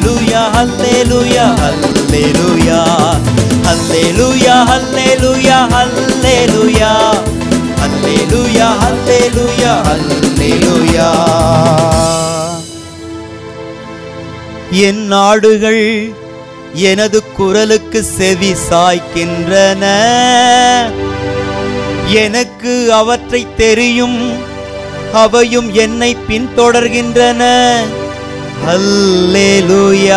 ஹல்லேலூயா ஹல்லேலூயா ஹல்லேலூயா ஹல்லேலூயா ஹல்லேலூயா ஹல்லேலூயா ஹல்லேலூயா ஹல்லேலூயா ஹல்லேலூயா என் நாடுகள் எனது குரலுக்கு செவி சாய்க்கின்றன எனக்கு அவற்றை தெரியும் அவையும் என்னை பின்தொடர்கின்றன அல்லேலூயா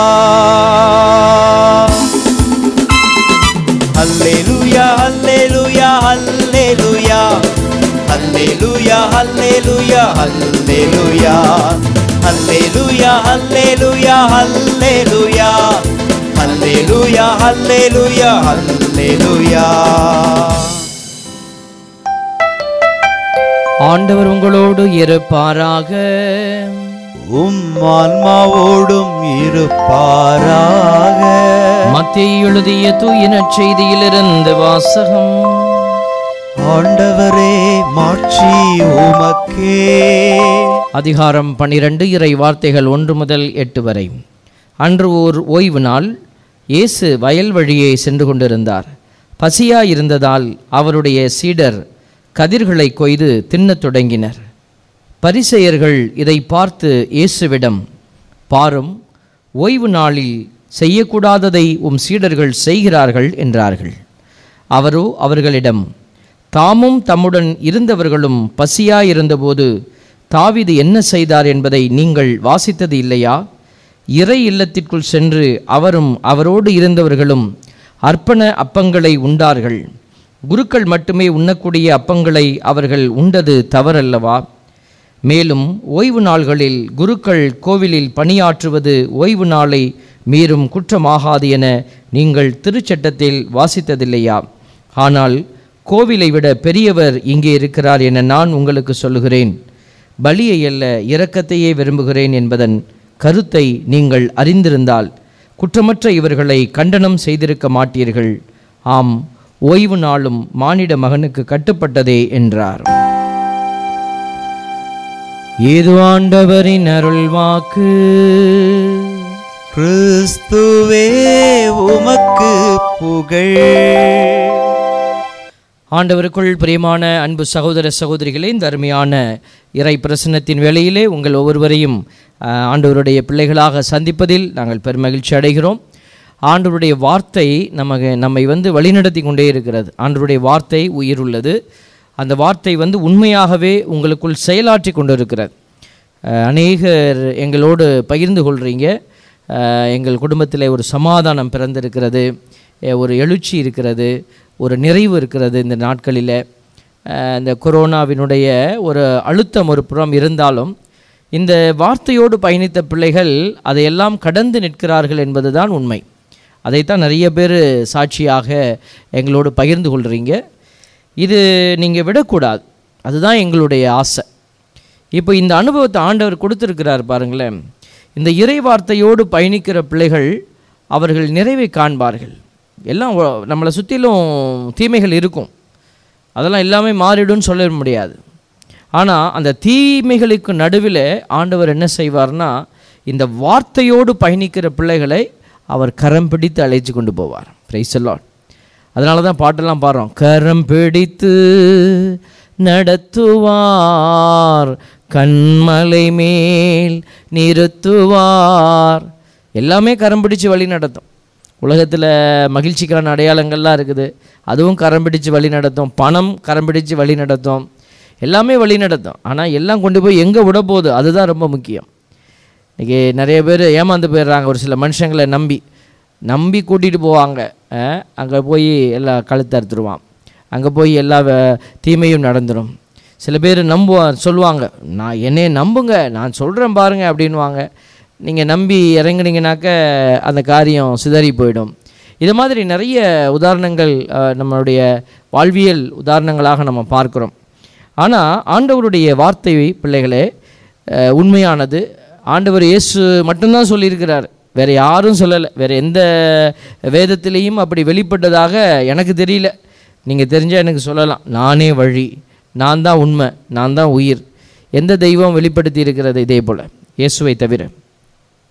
அல்லேலூயா அல்லேலூயா அல்லேலூயா அல்லேலூயா அல்லேலூயா அல்லேலூயா அல்லேலூயா அல்லேலூயா அல்லேலூயா அல்லேலூயா அல்லேலூயா அல்லேலூயா ஆண்டவர் உங்களோடு இருப்பாராக உம் ஆன்மாவோடும் இருப்பாராக மத்திய எழுதிய தூயின செய்தியிலிருந்து வாசகம் ஆண்டவரே மாட்சி உமக்கே அதிகாரம் பன்னிரண்டு இறை வார்த்தைகள் ஒன்று முதல் எட்டு வரை அன்று ஓர் ஓய்வு நாள் இயேசு வயல் வழியே சென்று கொண்டிருந்தார் பசியாயிருந்ததால் அவருடைய சீடர் கதிர்களை கொய்து தின்னத் தொடங்கினர் பரிசெயர்கள் இதை பார்த்து இயேசுவிடம் பாரும் ஓய்வு நாளில் செய்யக்கூடாததை உம் சீடர்கள் செய்கிறார்கள் என்றார்கள் அவரோ அவர்களிடம் தாமும் தம்முடன் இருந்தவர்களும் பசியாயிருந்தபோது தாவீது என்ன செய்தார் என்பதை நீங்கள் வாசித்தது இல்லையா இறை இல்லத்திற்குள் சென்று அவரும் அவரோடு இருந்தவர்களும் அர்ப்பண அப்பங்களை உண்டார்கள் குருக்கள் மட்டுமே உண்ணக்கூடிய அப்பங்களை அவர்கள் உண்டது தவறல்லவா மேலும் ஓய்வு நாள்களில் குருக்கள் கோவிலில் பணியாற்றுவது ஓய்வு நாளை மீறும் குற்றமாகாது என நீங்கள் திருச்சட்டத்தில் வாசித்ததில்லையா ஆனால் கோவிலை விட பெரியவர் இங்கே இருக்கிறார் என நான் உங்களுக்கு சொல்லுகிறேன் பலியை அல்ல இரக்கத்தையே விரும்புகிறேன் என்பதன் கருத்தை நீங்கள் அறிந்திருந்தால் குற்றமற்ற இவர்களை கண்டனம் செய்திருக்க மாட்டீர்கள் ஆம் ஓய்வு நாளும் மானிட மகனுக்கு கட்டுப்பட்டதே என்றார் ஏது ஆண்டவரின் அருள்வாக்கு கிறிஸ்துவே உமக்கு புகழ் ஆண்டவருக்குள் பிரியமான அன்பு சகோதர சகோதரிகளே இந்த அருமையான இறை பிரசன்னத்தின் வேளையிலே உங்கள் ஒவ்வொருவரையும் ஆஹ், ஆண்டவருடைய பிள்ளைகளாக சந்திப்பதில் நாங்கள் பெருமகிழ்ச்சி அடைகிறோம் ஆண்டவருடைய வார்த்தை நமக்கு நம்மை வந்து வழிநடத்தி கொண்டே இருக்கிறது ஆண்டவருடைய வார்த்தை உயிர் உள்ளது அந்த வார்த்தை வந்து உண்மையாகவே உங்களுக்குள் செயலாற்றி கொண்டு இருக்கிறது அஹ், அநேகர் எங்களோடு பகிர்ந்து கொள்கிறீங்க அஹ், எங்கள் குடும்பத்தில் ஒரு சமாதானம் பிறந்திருக்கிறது அஹ், ஒரு எழுச்சி இருக்கிறது ஒரு நிறைவு இருக்கிறது இந்த நாட்களில் அஹ், இந்த கொரோனாவினுடைய ஒரு அழுத்தம் ஒரு புறம் இருந்தாலும் இந்த வார்த்தையோடு பயணித்த பிள்ளைகள் அதையெல்லாம் கடந்து நிற்கிறார்கள் என்பதுதான் உண்மை அதைத்தான் நிறைய பேர் சாட்சியாக எங்களோடு பகிர்ந்து கொள்கிறீங்க இது நீங்கள் விடக்கூடாது அதுதான் எங்களுடைய ஆசை இப்போ இந்த அனுபவத்தை ஆண்டவர் கொடுத்துருக்கிறார் பாருங்களேன் இந்த இறை வார்த்தையோடு பயணிக்கிற பிள்ளைகள் அவர்கள் நிறைவை காண்பார்கள் எல்லாம் ஒ- நம்மளை சுற்றிலும் தீமைகள் இருக்கும் அதெல்லாம் எல்லாமே மாறிடும்னு சொல்ல முடியாது ஆனால் அந்த தீமைகளுக்கு நடுவில் ஆண்டவர் என்ன செய்வார்னா இந்த வார்த்தையோடு பயணிக்கிற பிள்ளைகளை அவர் கரம் பிடித்து அழைச்சி கொண்டு போவார் பிரைசல்லாட் அதனால தான் பாட்டெல்லாம் பாடுறோம் கரம் பிடித்து நடத்துவார் கண்மலை மேல் நிறுத்துவார் எல்லாமே கரம் பிடிச்சு வழி நடத்தும் உலகத்தில் மகிழ்ச்சிக்கான அடையாளங்கள்லாம் இருக்குது அதுவும் கரம் பிடிச்சு வழி நடத்தும் பணம் கரம் பிடிச்சு வழி நடத்தும் எல்லாமே வழி நடத்தும் ஆனால் எல்லாம் கொண்டு போய் எங்கே விட போகுது அதுதான் ரொம்ப முக்கியம் இன்றைக்கி நிறைய பேர் ஏமாந்து போயிடுறாங்க ஒரு சில மனுஷங்களை நம்பி நம்பி கூட்டிகிட்டு போவாங்க அங்கே போய் எல்லாம் கழுத்து அறுத்துருவான் அங்கே போய் எல்லா வே- தீமையும் நடந்துடும் சில பேர் நம்புவா சொல்லுவாங்க நான் என்னைய நம்புங்க நான் சொல்கிறேன் பாருங்க அப்படின்வாங்க நீங்கள் நம்பி இறங்குனீங்கனாக்க அந்த காரியம் சிதறி போயிடும் இது மாதிரி நிறைய உதாரணங்கள் அஹ், நம்மளுடைய வாழ்வியல் உதாரணங்களாக நம்ம பார்க்குறோம் ஆனால் ஆண்டவருடைய வார்த்தை பிள்ளைகளே அஹ், உண்மையானது ஆண்டவர் இயேசு மட்டும்தான் சொல்லியிருக்கிறார் வேற யாரும் சொல்லலை வேற எந்த வேதத்திலையும் அப்படி வெளிப்பட்டதாக எனக்கு தெரியல நீங்கள் தெரிஞ்சால் எனக்கு சொல்லலாம் நானே வழி நான் தான் உண்மை நான் தான் உயிர் எந்த தெய்வம் வெளிப்படுத்தி இருக்கிறது இதே போல் இயேசுவை தவிர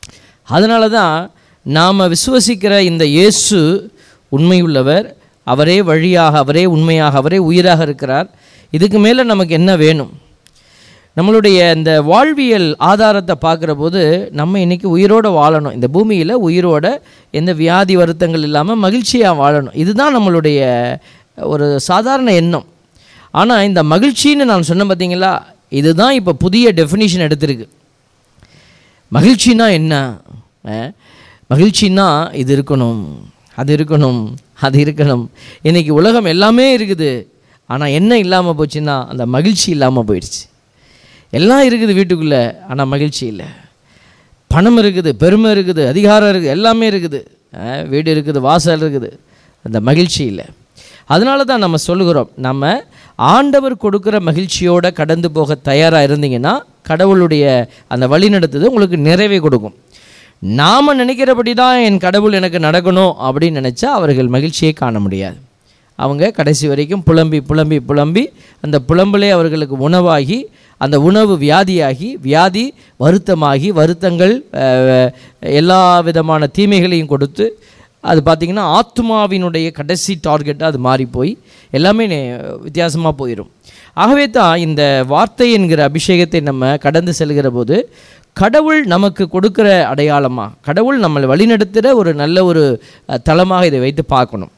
அதனால தான் நாம் விசுவசிக்கிற இந்த இயேசு உண்மையுள்ளவர் அவரே வழியாக அவரே உண்மையாக அவரே உயிராக இருக்கிறார் இதுக்கு மேலே நமக்கு என்ன வேணும் நம்மளுடைய இந்த வாழ்வியல் ஆதாரத்தை பார்க்குற போது நம்ம இன்றைக்கி உயிரோடு வாழணும் இந்த பூமியில் உயிரோட எந்த வியாதி வருத்தங்கள் இல்லாமல் மகிழ்ச்சியாக வாழணும் இதுதான் நம்மளுடைய ஒரு சாதாரண எண்ணம் ஆனால் இந்த மகிழ்ச்சின்னு நான் சொன்னேன் பார்த்தீங்களா இதுதான் இப்போ புதிய டெஃபினிஷன் எடுத்திருக்கு மகிழ்ச்சினா என்ன அஹ், மகிழ்ச்சின்னா இது இருக்கணும் அது இருக்கணும் அது இருக்கணும் இன்றைக்கி உலகம் எல்லாமே இருக்குது ஆனால் என்ன இல்லாமல் போச்சுன்னா அந்த மகிழ்ச்சி இல்லாமல் போயிடுச்சு எல்லாம் இருக்குது வீட்டுக்குள்ளே ஆனால் மகிழ்ச்சி இல்லை பணம் இருக்குது பெருமை இருக்குது அதிகாரம் இருக்குது எல்லாமே இருக்குது அஹ், வீடு இருக்குது வாசல் இருக்குது அந்த மகிழ்ச்சி இல்லை அதனால தான் நம்ம சொல்லுகிறோம் நம்ம ஆண்டவர் கொடுக்குற மகிழ்ச்சியோட கடந்து போக தயாராக இருந்தீங்கன்னா கடவுளுடைய அந்த வழிநடத்துது உங்களுக்கு நிறைவை கொடுக்கும் நாம் நினைக்கிறபடி தான் என் கடவுள் எனக்கு நடக்கணும் அப்படின்னு நினச்சா அவர்கள் மகிழ்ச்சியை காண முடியாது அவங்க கடைசி வரைக்கும் புலம்பி புலம்பி புலம்பி அந்த புலம்பலே அவர்களுக்கு உணவாகி அந்த உணவு வியாதியாகி வியாதி வருத்தமாகி வருத்தங்கள் அஹ், எல்லா விதமான தீமைகளையும் கொடுத்து அது பார்த்திங்கன்னா ஆத்மாவினுடைய கடைசி டார்கெட்டாக அது மாறி போய் எல்லாமே வித்தியாசமாக போயிடும் ஆகவே தான் இந்த வார்த்தை என்கிற அபிஷேகத்தை நம்ம கடந்து செல்கிற போது கடவுள் நமக்கு கொடுக்குற அடையாளமாக கடவுள் நம்மளை வழிநடத்துகிற ஒரு நல்ல ஒரு அஹ், தளமாக இதை வைத்து பார்க்கணும்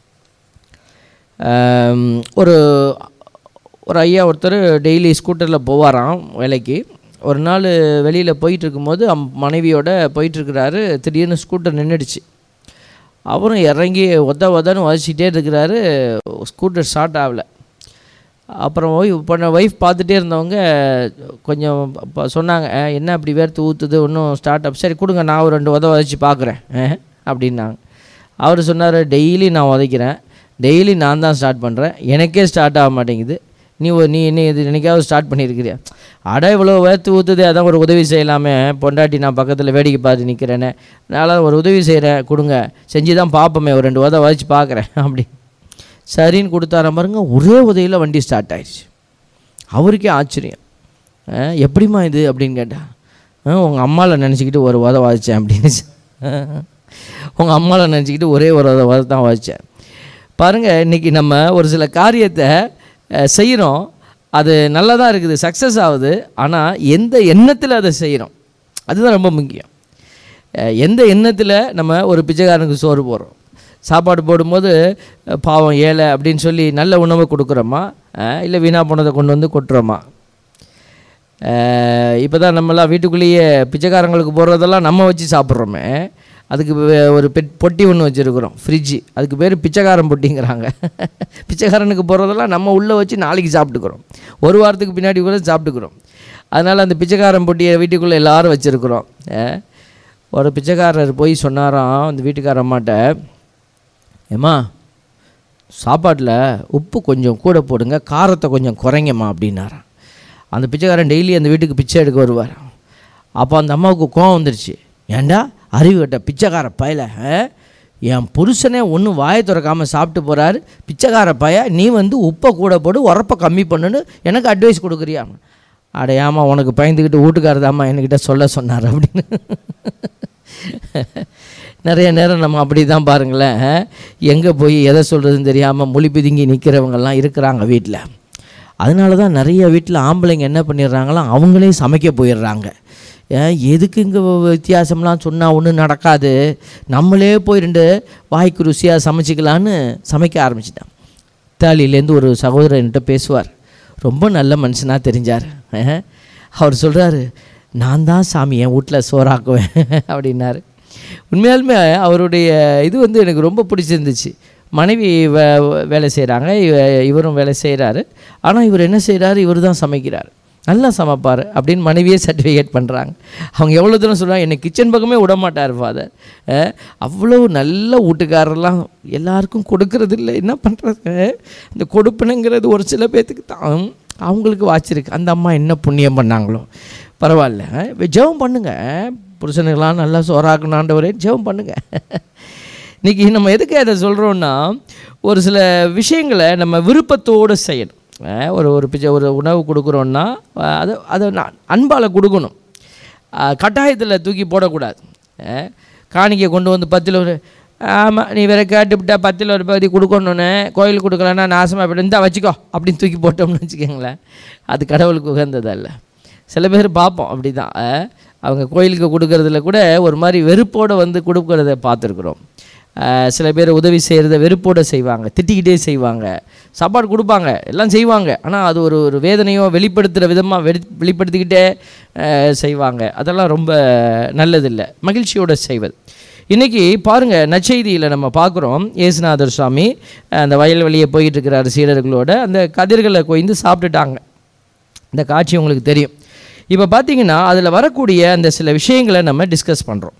ஆம், ஒரு ஒரு ஐயா ஒருத்தர் டெய்லி ஸ்கூட்டரில் போவாராம் வேலைக்கு ஒரு நாள் வெளியில் போயிட்டு இருக்கும்போது அம் மனைவியோட போயிட்டுருக்கிறாரு திடீர்னு ஸ்கூட்டர் நின்றுடுச்சு அவரும் இறங்கி ஒத்த ஒத்தன்னு வதச்சிட்டே இருக்கிறாரு ஸ்கூட்டர் ஸ்டார்ட் ஆகலை அப்புறம் ஒய்ஃப் பண்ண ஒய்ஃப் பார்த்துட்டே இருந்தவங்க கொஞ்சம் அப்ப சொன்னாங்க "அஹ், என்ன அப்படி வேர்த்து ஊற்றுது ஒன்றும் ஸ்டார்ட் அப் சரி கொடுங்க நான் ஒரு ரெண்டு உதவ வதச்சி பார்க்குறேன் அஹ், அப்படின்னாங்க அவர் சொன்னார் டெய்லி நான் உதைக்கிறேன் டெய்லி நான் தான் ஸ்டார்ட் பண்ணுறேன் எனக்கே ஸ்டார்ட் ஆக மாட்டேங்குது நீ ஒரு- நீ என்ன இது என்னைக்காவது ஸ்டார்ட் பண்ணியிருக்கிறியா அட இவ்வளோ வேர்த்து ஊற்றுது அதான் ஒரு உதவி செய்யலாமே பொண்டாட்டி நான் பக்கத்தில் வேடிக்கை பார்த்து நிற்கிறேனே அதனால் ஒரு உதவி செய்கிறேன் கொடுங்க செஞ்சு தான் பார்ப்போமே ஒரு ரெண்டு உதவ வச்சு பார்க்குறேன் அப்படி சரின்னு கொடுத்தார பாருங்க ஒரே உதவியில் வண்டி ஸ்டார்ட் ஆயிடுச்சு அவருக்கே ஆச்சரியம் அஹ், எப்படிம்மா இது அப்படின்னு கேட்டால் உங்கள் அம்மாவில் நினச்சிக்கிட்டு ஒரு உத வாதிச்சேன் அப்படின்னு உங்கள் அம்மாவில் நினச்சிக்கிட்டு ஒரே ஒரு உத உத தான் வாதிச்சேன் பாருங்கள் இன்றைக்கி நம்ம ஒரு சில காரியத்தை செய்கிறோம் அது நல்லா தான் இருக்குது சக்ஸஸ் ஆகுது ஆனால் எந்த எண்ணத்தில் அதை செய்கிறோம் அதுதான் ரொம்ப முக்கியம் அஹ், எந்த எண்ணத்தில் நம்ம ஒரு பிச்சைக்காரனுக்கு சோறு போடுறோம் சாப்பாடு போடும்போது அஹ், பாவம் ஏழை அப்படின்னு சொல்லி நல்ல உணவை கொடுக்குறோமா இல்லை வீணா போனதை கொண்டு வந்து கொட்டுறோமா இப்போ தான் நம்மலாம் வீட்டுக்குள்ளேயே பிச்சைக்காரங்களுக்கு போடுறதெல்லாம் நம்ம வச்சு சாப்பிட்றோமே அதுக்கு வே- ஒரு பெட் பொட்டி ஒன்று வச்சுருக்குறோம் ஃப்ரிட்ஜு அதுக்கு பேர் பிச்சைக்காரன் பொட்டிங்கிறாங்க பிச்சைக்காரனுக்கு போடுறதெல்லாம் நம்ம உள்ளே வச்சு நாளைக்கு சாப்பிட்டுக்கிறோம் ஒரு வாரத்துக்கு பின்னாடி கூட சாப்பிட்டுக்கிறோம் அதனால் அந்த பிச்சைக்காரன் பொட்டியை வீட்டுக்குள்ளே எல்லாரும் வச்சுருக்குறோம் ஒரு பிச்சைக்காரர் போய் சொன்னாராம் அந்த வீட்டுக்கார அம்மாட்ட ஏம்மா சாப்பாட்டில் உப்பு கொஞ்சம் கூட போடுங்க காரத்தை கொஞ்சம் குறைங்கம்மா அப்படின்னாராம் அந்த பிச்சைக்காரன் டெய்லி அந்த வீட்டுக்கு பிச்சை எடுக்க வருவார் அப்போ அந்த அம்மாவுக்கு கோவம் வந்துருச்சு ஏன்டா அறிவு கட்ட பிச்சைக்கார பயல ஆ? என் புருஷனே ஒன்றும் வாயை திறக்காமல் சாப்பிட்டு போகிறாரு பிச்சைக்கார பய நீ வந்து உப்பை கூட போடு உரப்பை கம்மி பண்ணுன்னு எனக்கு அட்வைஸ் கொடுக்குறியா அடையாமா உனக்கு பயந்துக்கிட்டு வீட்டுக்காரதாம்மா என்கிட்ட சொல்ல சொன்னார் அப்படின்னு நிறைய நேரம் நம்ம அப்படி தான் பாருங்களேன் எங்கே போய் எதை சொல்கிறதுன்னு தெரியாமல் மொழி பிதுங்கி நிற்கிறவங்கெல்லாம் இருக்கிறாங்க வீட்டில் அதனால தான் நிறைய வீட்டில் ஆம்பளைங்க என்ன பண்ணிடுறாங்களாம் அவங்களே சமைக்க போயிடுறாங்க ஏன் எதுக்கு இங்கே வித்தியாசம்லாம் சொன்னால் ஒன்றும் நடக்காது நம்மளே போய் ரெண்டு வாய்க்கு ருசியாக சமைச்சிக்கலான்னு சமைக்க ஆரம்பிச்சிட்டான் இத்தாலியிலேருந்து ஒரு சகோதரர் என்கிட்ட பேசுவார் ரொம்ப நல்ல மனுஷனாக தெரிஞ்சார் அஹ். அவர் சொல்கிறாரு நான் தான் சாமி என் வீட்டில் சோறாக்குவேன் அப்படின்னாரு உண்மையாலுமே அவருடைய இது வந்து எனக்கு ரொம்ப பிடிச்சிருந்துச்சு மனைவி வே வேலை செய்கிறாங்க இவரும் வேலை செய்கிறாரு ஆனால் இவர் என்ன செய்கிறாரு இவர் தான் சமைக்கிறார் நல்லா சமைப்பார் அப்படின்னு மனைவியே சர்டிஃபிகேட் பண்ணுறாங்க அவங்க எவ்வளோ தூரம் சொல்கிறாங்க என்னை கிச்சன் பக்கமே விட மாட்டார் ஃபாதர் அவ்வளோ நல்ல வீட்டுக்காரர்லாம் எல்லாருக்கும் கொடுக்கறது இல்லை என்ன பண்ணுறது இந்த கொடுப்பனுங்கிறது ஒரு சில பேர்த்துக்கு தான் அவங்களுக்கு வாச்சிருக்கு அந்த அம்மா என்ன புண்ணியம் பண்ணாங்களோ பரவாயில்ல அஹ், ஜெபம் பண்ணுங்க புருஷனுக்கெல்லாம் நல்லா சோறாக்கணாண்டவரே ஜெபம் பண்ணுங்க இன்றைக்கி நம்ம எதுக்கு அதை சொல்கிறோன்னா ஒரு சில விஷயங்களை நம்ம விருப்பத்தோடு செய்யணும் அஹ் ஒரு ஒரு பிச்சை ஒரு உணவு கொடுக்குறோன்னா அஹ் அதை அதை நான் அன்பால் கொடுக்கணும் கட்டாயத்தில் தூக்கி போடக்கூடாது அஹ், காணிக்கை கொண்டு வந்து பத்தில் ஒரு ஆமாம் நீ வேற கேட்டுவிட்டா பத்தில் ஒரு பகுதி கொடுக்கணுன்னு கோயில் கொடுக்கலன்னா நாசமாக போய்ட்டு இருந்தா வச்சுக்கோ அப்படின்னு தூக்கி போட்டோம்னு வச்சுக்கோங்களேன் அது கடவுளுக்கு உகந்ததல்ல சில பேர் பார்ப்போம் அப்படி தான் அவங்க கோயிலுக்கு கொடுக்கறதுல கூட ஒரு மாதிரி வெறுப்போடு வந்து கொடுக்கறத பார்த்துருக்குறோம் அஹ் சில பேர் உதவி செய்கிறத வெறுப்போடு செய்வாங்க திட்டிக்கிட்டே செய்வாங்க சாப்பாடு கொடுப்பாங்க எல்லாம் செய்வாங்க ஆனால் அது ஒரு ஒரு வேதனையோ வெளிப்படுத்துகிற விதமாக வெளி வெளிப்படுத்திக்கிட்டே அஹ், செய்வாங்க அதெல்லாம் ரொம்ப நல்லதில்லை மகிழ்ச்சியோடு செய்வது இன்றைக்கி பாருங்கள் நற்செய்தியில் நம்ம பார்க்குறோம் ஏசுநாதர் சுவாமி அஹ், அந்த வயல்வெளியே போயிட்டு இருக்கிறார் சீடர்களோட அந்த கதிர்களை கொய்ந்து சாப்பிட்டுட்டாங்க இந்த காட்சி உங்களுக்கு தெரியும் இப்போ பார்த்தீங்கன்னா அதில் வரக்கூடிய அந்த சில விஷயங்களை நம்ம டிஸ்கஸ் பண்ணுறோம்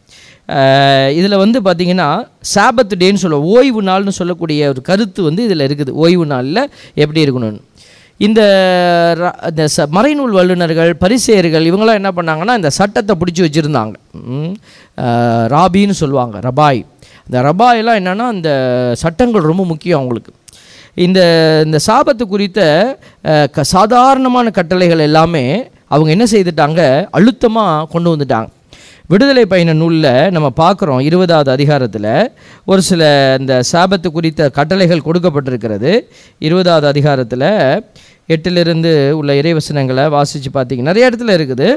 இதில் வந்து பார்த்திங்கன்னா சாபத் டேன்னு சொல்லுவோம் ஓய்வு நாள்னு சொல்லக்கூடிய ஒரு கருத்து வந்து இதில் இருக்குது ஓய்வு நாளில் எப்படி இருக்கணும்னு இந்த ர- இந்த ச மறைநூல் வல்லுநர்கள் பரிசேயர்கள் இவங்களாம் என்ன பண்ணாங்கன்னா இந்த சட்டத்தை பிடிச்சி வச்சுருந்தாங்க ம், அஹ், ராபின்னு சொல்லுவாங்க ரபாய் இந்த ரபாயெல்லாம் என்னென்னா இந்த சட்டங்கள் ரொம்ப முக்கியம் அவங்களுக்கு இந்த இந்த சாபத்து குறித்த அஹ், க சாதாரணமான கட்டளைகள் எல்லாமே அவங்க என்ன செய்துட்டாங்க அழுத்தமாக கொண்டு வந்துட்டாங்க விடுதலை பயண நூலில் நம்ம பார்க்குறோம் இருபதாவது அதிகாரத்தில் ஒரு சில இந்த சாபத்து குறித்த கட்டளைகள் கொடுக்கப்பட்டிருக்கிறது இருபதாவது அதிகாரத்தில் எட்டிலிருந்து உள்ள இறைவசனங்களை வாசித்து பார்த்தீங்க நிறைய இடத்துல இருக்குது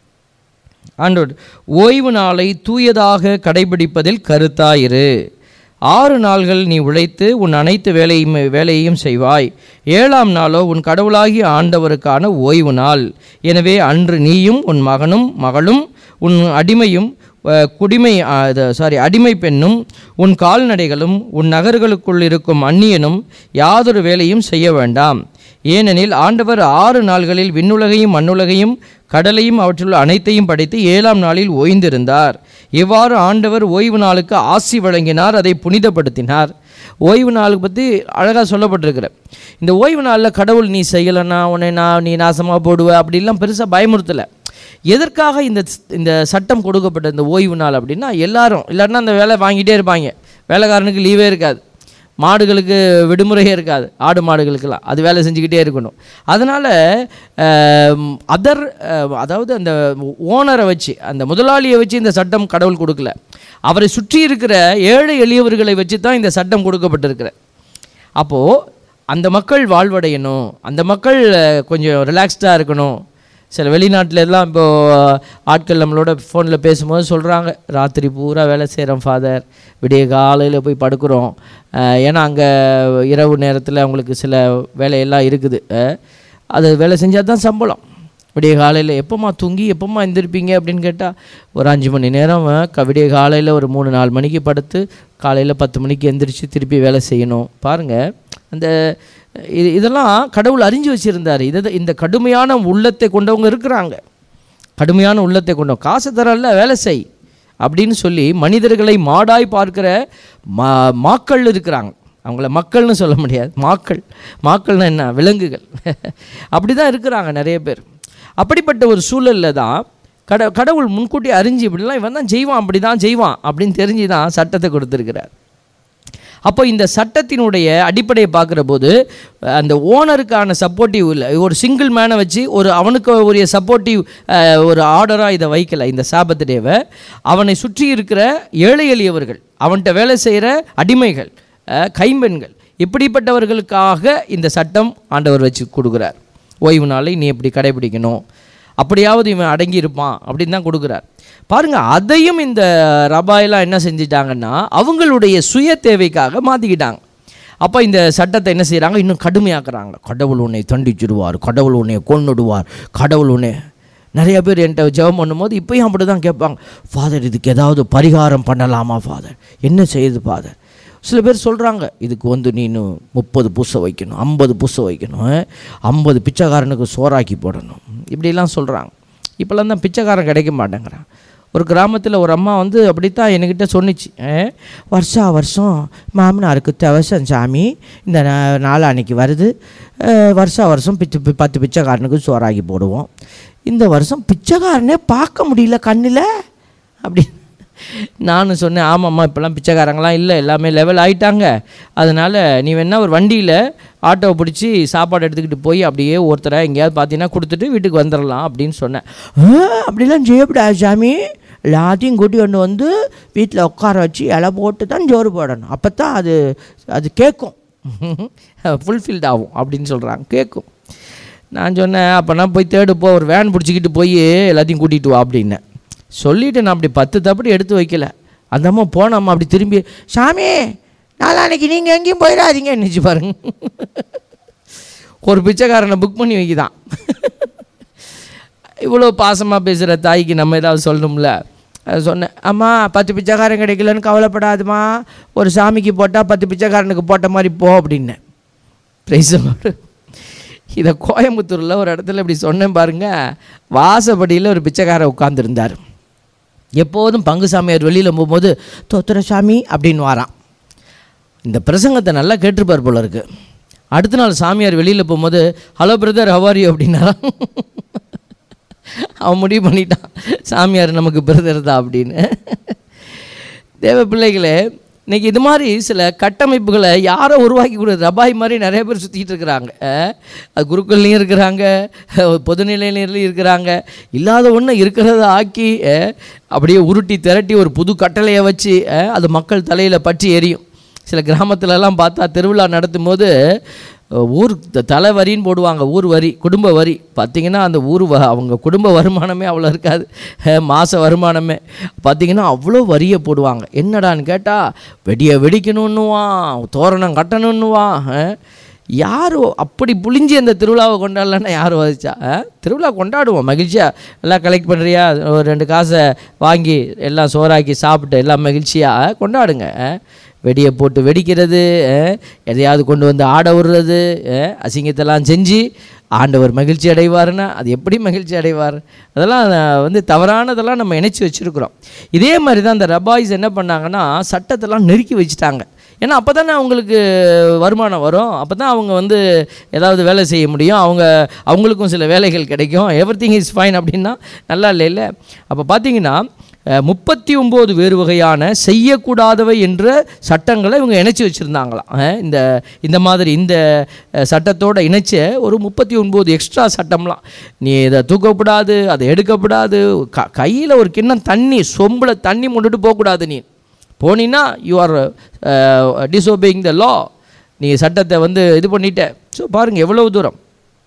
ஆண்டோட் ஓய்வு நாளை தூயதாக கடைபிடிப்பதில் கருத்தாயிரு ஆறு நாள்கள் நீ உழைத்து உன் அனைத்து வேலையும் வேலையையும் செய்வாய் ஏழாம் நாளோ உன் கடவுளாகிய ஆண்டவருக்கான ஓய்வு நாள் எனவே அன்று நீயும் உன் மகனும் மகளும் உன் அடிமையும் அஹ், குடிமை சாரி அடிமை பெண்ணும் உன் கால்நடைகளும் உன் நகர்களுக்குள் இருக்கும் அந்நியனும் யாதொரு வேலையும் செய்ய வேண்டாம் ஏனெனில் ஆண்டவர் ஆறு நாள்களில் விண்ணுலகையும் மண்ணுலகையும் கடலையும் அவற்றுள்ள அனைத்தையும் படைத்து ஏழாம் நாளில் ஓய்ந்திருந்தார் இவ்வாறு ஆண்டவர் ஓய்வு நாளுக்கு ஆசி வழங்கினார் அதை புனிதப்படுத்தினார் ஓய்வு நாளுக்கு பற்றி அழகாக சொல்லப்பட்டிருக்கிற இந்த ஓய்வு நாளில் கடவுள் நீ செய்யலைன்னா உன்னை நான் நீ நாசமாக போடுவ அப்படிலாம் பெருசாக பயமுறுத்தலை எதற்காக இந்த இந்த சட்டம் கொடுக்கப்பட்ட இந்த ஓய்வு நாள் அப்படின்னா எல்லாரும் இல்லைன்னா அந்த வேலை வாங்கிட்டே இருப்பாங்க வேலைக்காரனுக்கு லீவே இருக்காது மாடுகளுக்கு விடுமுறையே இருக்காது ஆடு மாடுகளுக்கெல்லாம் அது வேலை செஞ்சுக்கிட்டே இருக்கணும் அதனால் அதர் அதாவது அந்த ஓனரை வச்சு அந்த முதலாளியை வச்சு இந்த சட்டம் கடவுள் கொடுக்கல அவரை சுற்றி இருக்கிற ஏழை எளியவர்களை வச்சு தான் இந்த சட்டம் கொடுக்கப்பட்டிருக்கிற அப்போது அந்த மக்கள் வாழ்வடையணும் அந்த மக்கள் அஹ், கொஞ்சம் ரிலாக்ஸ்டாக இருக்கணும் சில வெளிநாட்டுல எல்லாம் இப்போது ஆட்கள் நம்மளோட ஃபோனில் பேசும்போது சொல்கிறாங்க ராத்திரி பூரா வேலை செய்கிறோம் ஃபாதர் விடிய காலையில் போய் படுக்கிறோம் அஹ், ஏன்னா அங்கே இரவு நேரத்தில் அவங்களுக்கு சில வேலையெல்லாம் இருக்குது அஹ், அது வேலை செஞ்சால் தான் சம்பளம் விடிய காலையில் எப்போம்மா தூங்கி எப்போம்மா எந்திருப்பீங்க அப்படின்னு கேட்டால் ஒரு அஞ்சு மணி நேரம் அஹ், க விடிய காலையில் ஒரு மூணு நாலு மணிக்கு படுத்து காலையில் பத்து மணிக்கு எந்திரிச்சு திருப்பி வேலை செய்யணும் பாருங்கள் அந்த இது இதெல்லாம் கடவுள் அறிஞ்சு வச்சுருந்தார் இதை இந்த கடுமையான உள்ளத்தை கொண்டவங்க இருக்கிறாங்க கடுமையான உள்ளத்தை கொண்டவங்க காசு தரல வேலை செய் அப்படின்னு சொல்லி மனிதர்களை மாடாய் பார்க்கிற மா மாக்கள் இருக்கிறாங்க அவங்கள மக்கள்னு சொல்ல முடியாது மாக்கள் மாக்கள்னா என்ன விலங்குகள் அப்படி தான் இருக்கிறாங்க நிறைய பேர் அப்படிப்பட்ட ஒரு சூழலில் தான் கட கடவுள் முன்கூட்டி அறிஞ்சு இப்படிலாம் இவன் தான் செய்வான் அப்படி தான் செய்வான் அப்படின்னு தெரிஞ்சு தான் சட்டத்தை கொடுத்துருக்கிறார் அப்போ இந்த சட்டத்தினுடைய அடிப்படையை பார்க்குற போது அந்த ஓனருக்கான சப்போர்ட்டிவ் இல்லை ஒரு சிங்கிள் மேனை வச்சு ஒரு அவனுக்கு உரிய சப்போர்ட்டிவ் ஒரு ஆர்டராக இதை வைக்கல இந்த சாபத்து டேவை அவனை சுற்றி இருக்கிற ஏழை எளியவர்கள் அவன்கிட்ட வேலை செய்கிற அடிமைகள் அஹ், கைம்பெண்கள் இப்படிப்பட்டவர்களுக்காக இந்த சட்டம் ஆண்டவர் வச்சு கொடுக்குறார் ஓய்வு நாளை நீ எப்படி கடைபிடிக்கணும் அப்படியாவது இவன் அடங்கி இருப்பான் அப்படின்னு தான் கொடுக்குறார் பாருங்க அதையும் இந்த ரபாயெல்லாம் என்ன செஞ்சிட்டாங்கன்னா அவங்களுடைய சுய தேவைக்காக மாற்றிக்கிட்டாங்க அப்போ இந்த சட்டத்தை என்ன செய்கிறாங்க இன்னும் கடுமையாக்குறாங்க கடவுள் உன்னை தண்டிச்சிடுவார் கடவுள் உன்னை கொன்னுடுவார் கடவுள் உன்னை நிறைய பேர் என்கிட்ட ஜெபம் பண்ணும்போது இப்பயும் அப்படி தான் கேட்பாங்க ஃபாதர் இதுக்கு ஏதாவது பரிகாரம் பண்ணலாமா ஃபாதர் என்ன செய்யுது ஃபாதர் சில பேர் சொல்கிறாங்க இதுக்கு வந்து நீனு முப்பது பூசை வைக்கணும் ஐம்பது பூசை வைக்கணும் ஐம்பது பிச்சைக்காரனுக்கு சோறாக்கி போடணும் இப்படிலாம் சொல்கிறாங்க இப்போல்லாம் தான் பிச்சைக்காரன் கிடைக்க மாட்டேங்கிறான் ஒரு கிராமத்தில் ஒரு அம்மா வந்து அப்படித்தான் என்கிட்ட சொன்னிச்சு "அஹ், வருஷா வருஷம் மாமனாருக்கு தவசம் சாமி இந்த நா- நாளான்னைக்கு வருது அஹ், வருஷா வருஷம் பிச்சு பி- பத்து பிச்சைக்காரனுக்கு சோறாக்கி போடுவோம் இந்த வருஷம் பிச்சைக்காரனே பார்க்க முடியல கண்ணில் அப்படி நானும் சொன்னேன் ஆமாம்மா இப்போல்லாம் பிச்சைக்காரங்களாம் இல்லை எல்லாமே லெவல் ஆயிட்டாங்க அதனால் நீ வேணா ஒரு வண்டியில் ஆட்டோவை பிடிச்சி சாப்பாடு எடுத்துக்கிட்டு போய் அப்படியே ஒருத்தரை எங்கேயாவது பார்த்தீங்கன்னா கொடுத்துட்டு வீட்டுக்கு வந்துடலாம் அப்படின்னு சொன்னேன் "ஆ, அப்படிலாம் செய்யப்படாது சாமி எல்லாத்தையும் கூட்டி கொண்டு வந்து வீட்டில் உட்கார வச்சு இலை போட்டு தான் ஜோறு போடணும் அப்போ தான் அது அது கேட்கும் ஃபுல்ஃபில்ட் ஆகும் அப்படின்னு சொல்கிறாங்க கேட்கும் நான் சொன்னேன் அப்போனா போய் தேடு போ ஒரு வேன் பிடிச்சிக்கிட்டு போய் எல்லாத்தையும் கூட்டிகிட்டு வா அப்படின்னேன் சொல்லிட்டு நான் அப்படி பத்து தப்படி எடுத்து வைக்கல அந்த அம்மா போனம்மா அப்படி திரும்பி சாமி நாளான்னைக்கு நீங்கள் எங்கேயும் போயிடாதீங்க நினச்சி பாருங்க ஒரு பிச்சைக்காரனை புக் பண்ணி வைக்கிதான் இவ்வளோ பாசமாக பேசுகிற தாய்க்கு நம்ம ஏதாவது சொல்லணும்ல அது சொன்னேன் அம்மா பத்து பிச்சைக்காரன் கிடைக்கலன்னு கவலைப்படாதுமா ஒரு சாமிக்கு போட்டால் பத்து பிச்சைக்காரனுக்கு போட்ட மாதிரி போ அப்படின்னேன் ப்ரைஸ் இதை கோயம்புத்தூரில் ஒரு இடத்துல இப்படி சொன்னேன் பாருங்க வாசப்படியில் ஒரு பிச்சைக்காரன் உட்காந்துருந்தார் எப்போதும் பங்கு சாமியார் வெளியில் போகும்போது தோத்துற சாமி அப்படின்னு வாரான் இந்த பிரசங்கத்தை நல்லா கேட்டிருப்பார் போல இருக்கு அடுத்த நாள் சாமியார் வெளியில் போகும்போது ஹலோ பிரதர் ஹவாரியோ அப்படின்னாராம் அவன் முடிவு பண்ணிட்டான் சாமியார் நமக்கு பிரதர் தான் அப்படின்னு தேவ பிள்ளைகளே இன்னைக்கு இது மாதிரி சில கட்டமைப்புகளை யாரோ உருவாக்கி கொடுக்குறது ரபாய் மாதிரி நிறைய பேர் சுற்றிட்டு இருக்கிறாங்க அஹ், அது குருக்கள்லையும் இருக்கிறாங்க அஹ், பொதுநிலையிலையும் இருக்கிறாங்க இல்லாத ஒன்று இருக்கிறத ஆக்கி அஹ், அப்படியே உருட்டி திரட்டி ஒரு புது கட்டளையை வச்சு அஹ், அது மக்கள் தலையில் பற்றி எரியும் சில கிராமத்துலலாம் பார்த்தா திருவிழா நடத்தும் போது அஹ், ஊர் த- தலை வரின்னு போடுவாங்க ஊர் வரி குடும்ப வரி பார்த்தீங்கன்னா அந்த ஊர் வ அவங்க குடும்ப வருமானமே அவ்வளோ இருக்காது அஹ், மாச வருமானமே பார்த்தீங்கன்னா அவ்வளோ வரியை போடுவாங்க என்னடான்னு கேட்டால் வெடியை வெடிக்கணுன்னுவான் தோரணம் கட்டணுன்னுவான் அஹ். யார் அப்படி புளிஞ்சு அந்த திருவிழாவை கொண்டாடலன்னா யார் வதிச்சா அஹ்? திருவிழா கொண்டாடுவோம் மகிழ்ச்சியாக எல்லாம் கலெக்ட் பண்ணுறியா ஒரு ரெண்டு காசை வாங்கி எல்லாம் சோறாக்கி சாப்பிட்டு எல்லாம் மகிழ்ச்சியாக கொண்டாடுங்க அஹ்? வெடியை போட்டு வெடிக்கிறது அஹ்? எதையாவது கொண்டு வந்து ஆட விடுறது அஹ்? அசிங்கத்தெல்லாம் செஞ்சு ஆண்டவர் மகிழ்ச்சி அடைவாருன்னா அது எப்படி மகிழ்ச்சி அடைவார் அதெல்லாம் அஹ், வந்து தவறானதெல்லாம் நம்ம இணைச்சி வச்சுருக்குறோம் இதே மாதிரி தான் இந்த ரபாய்ஸ் என்ன பண்ணாங்கன்னா சட்டத்தெல்லாம் நெருக்கி வச்சுட்டாங்க ஏன்னா அப்போ தானே அவங்களுக்கு வருமானம் வரும் அப்போ தான் அவங்க வந்து ஏதாவது வேலை செய்ய முடியும் அவங்க அவங்களுக்கும் சில வேலைகள் கிடைக்கும் எவ்ரி திங் இஸ் ஃபைன் அப்படின்னா நல்லா இல்லை இல்லை அப்போ பார்த்தீங்கன்னா முப்பத்தி ஒம்பது வேறு வகையான செய்யக்கூடாதவை என்ற சட்டங்களை இவங்க இணைச்சி வச்சுருந்தாங்களாம் அஹ் இந்த இந்த மாதிரி இந்த அஹ், சட்டத்தோட இணைச்ச ஒரு முப்பத்தி ஒன்பது எக்ஸ்ட்ரா சட்டம்லாம் நீ இதை தூக்கப்படாது அதை எடுக்கப்படாது க கையில் ஒரு கிண்ணம் தண்ணி சொம்பில் தண்ணி கொண்டுட்டு போகக்கூடாது நீ போனீன்னா யூ ஆர் டிஸ்ஓபேயிங் த லா நீ சட்டத்தை வந்து இது பண்ணிட்ட ஸோ பாருங்கள் எவ்வளவு தூரம்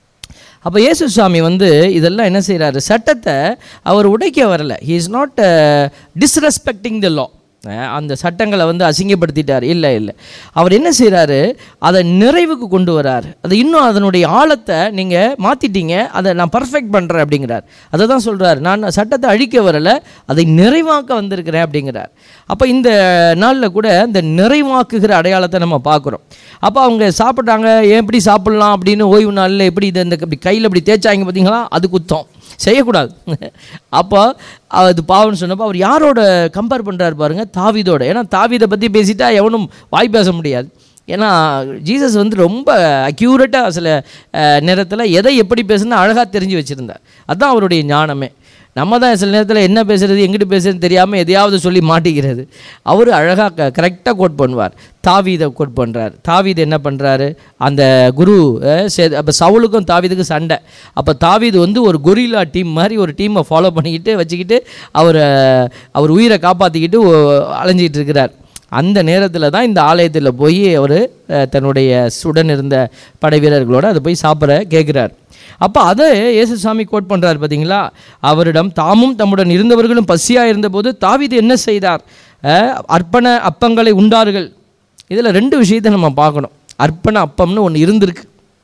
அப்போ இயேசு சுவாமி வந்து இதெல்லாம் என்ன செய்கிறாரு சட்டத்தை அவர் உடைக்க வரல he is not disrespecting the law அந்த சட்டங்களை வந்து அசிங்கப்படுத்திட்டார் இல்லை இல்லை அவர் என்ன செய்கிறாரு அதை நிறைவுக்கு கொண்டு வரார் அது இன்னும் அதனுடைய ஆழத்தை நீங்கள் மாற்றிட்டீங்க அதை நான் பர்ஃபெக்ட் பண்ணுறேன் அப்படிங்கிறார் அதை தான் சொல்கிறார் நான் சட்டத்தை அழிக்க வரலை அதை நிறைவாக்க வந்திருக்கிறேன் அப்படிங்கிறார் அப்போ இந்த நாளில் கூட இந்த நிறைவாக்குகிற அடையாளத்தை நம்ம பார்க்குறோம் அப்போ அவங்க சாப்பிட்டாங்க ஏன் எப்படி சாப்பிட்லாம் அப்படின்னு ஓய்வு நாளில் எப்படி இதை இந்த இப்படி கையில் இப்படி தேய்ச்சாங்க பார்த்தீங்களா அது குத்தம் செய்யக்கூடாது அப்போ அது பாவம்னு சொன்னப்போ அவர் யாரோட கம்பேர் பண்ணுறாரு பாருங்க தாவீதோட ஏன்னா தாவீதை பற்றி பேசிட்டா எவனும் வாய் பேச முடியாது ஏன்னா ஜீசஸ் வந்து ரொம்ப அக்யூரேட்டாக சில நேரத்தில் எதை எப்படி பேசுனா அழகாக தெரிஞ்சு வச்சுருந்தார் அதுதான் அவருடைய ஞானமே நம்ம தான் சில நேரத்தில் என்ன பேசுறது எங்கிட்டு பேசுறதுன்னு தெரியாமல் எதையாவது சொல்லி மாட்டிக்கிறது அவர் அழகாக கரெக்டாக கோட் பண்ணுவார் தாவீதை கோட் பண்ணுறார் தாவீது என்ன பண்ணுறாரு அந்த குரு அஹ், சே அப்போ சவுலுக்கும் தாவீதுக்கும் சண்டை அப்போ தாவீது வந்து ஒரு கொரில்லா டீம் மாதிரி ஒரு டீமை ஃபாலோ பண்ணிக்கிட்டு வச்சுக்கிட்டு அவர் அவர் உயிரை காப்பாற்றிக்கிட்டு அலைஞ்சிக்கிட்டு இருக்கிறார் அந்த நேரத்தில் தான் இந்த ஆலயத்தில் போய் அவர் தன்னுடைய சுடன் இருந்த படை வீரர்களோட அதை போய் சாப்பிட கேட்குறார் அப்போ அதை இயேசுசாமி கோட் பண்ணுறாரு பார்த்தீங்களா அவரிடம் தாமும் தம்முடன் இருந்தவர்களும் பசியாக இருந்தபோது தாவீது என்ன செய்தார் அஹ், அர்ப்பண அப்பங்களை உண்டார்கள் இதில் ரெண்டு விஷயத்தை நம்ம பார்க்கணும் அர்ப்பண அப்பம்னு ஒன்று இருந்திருக்கு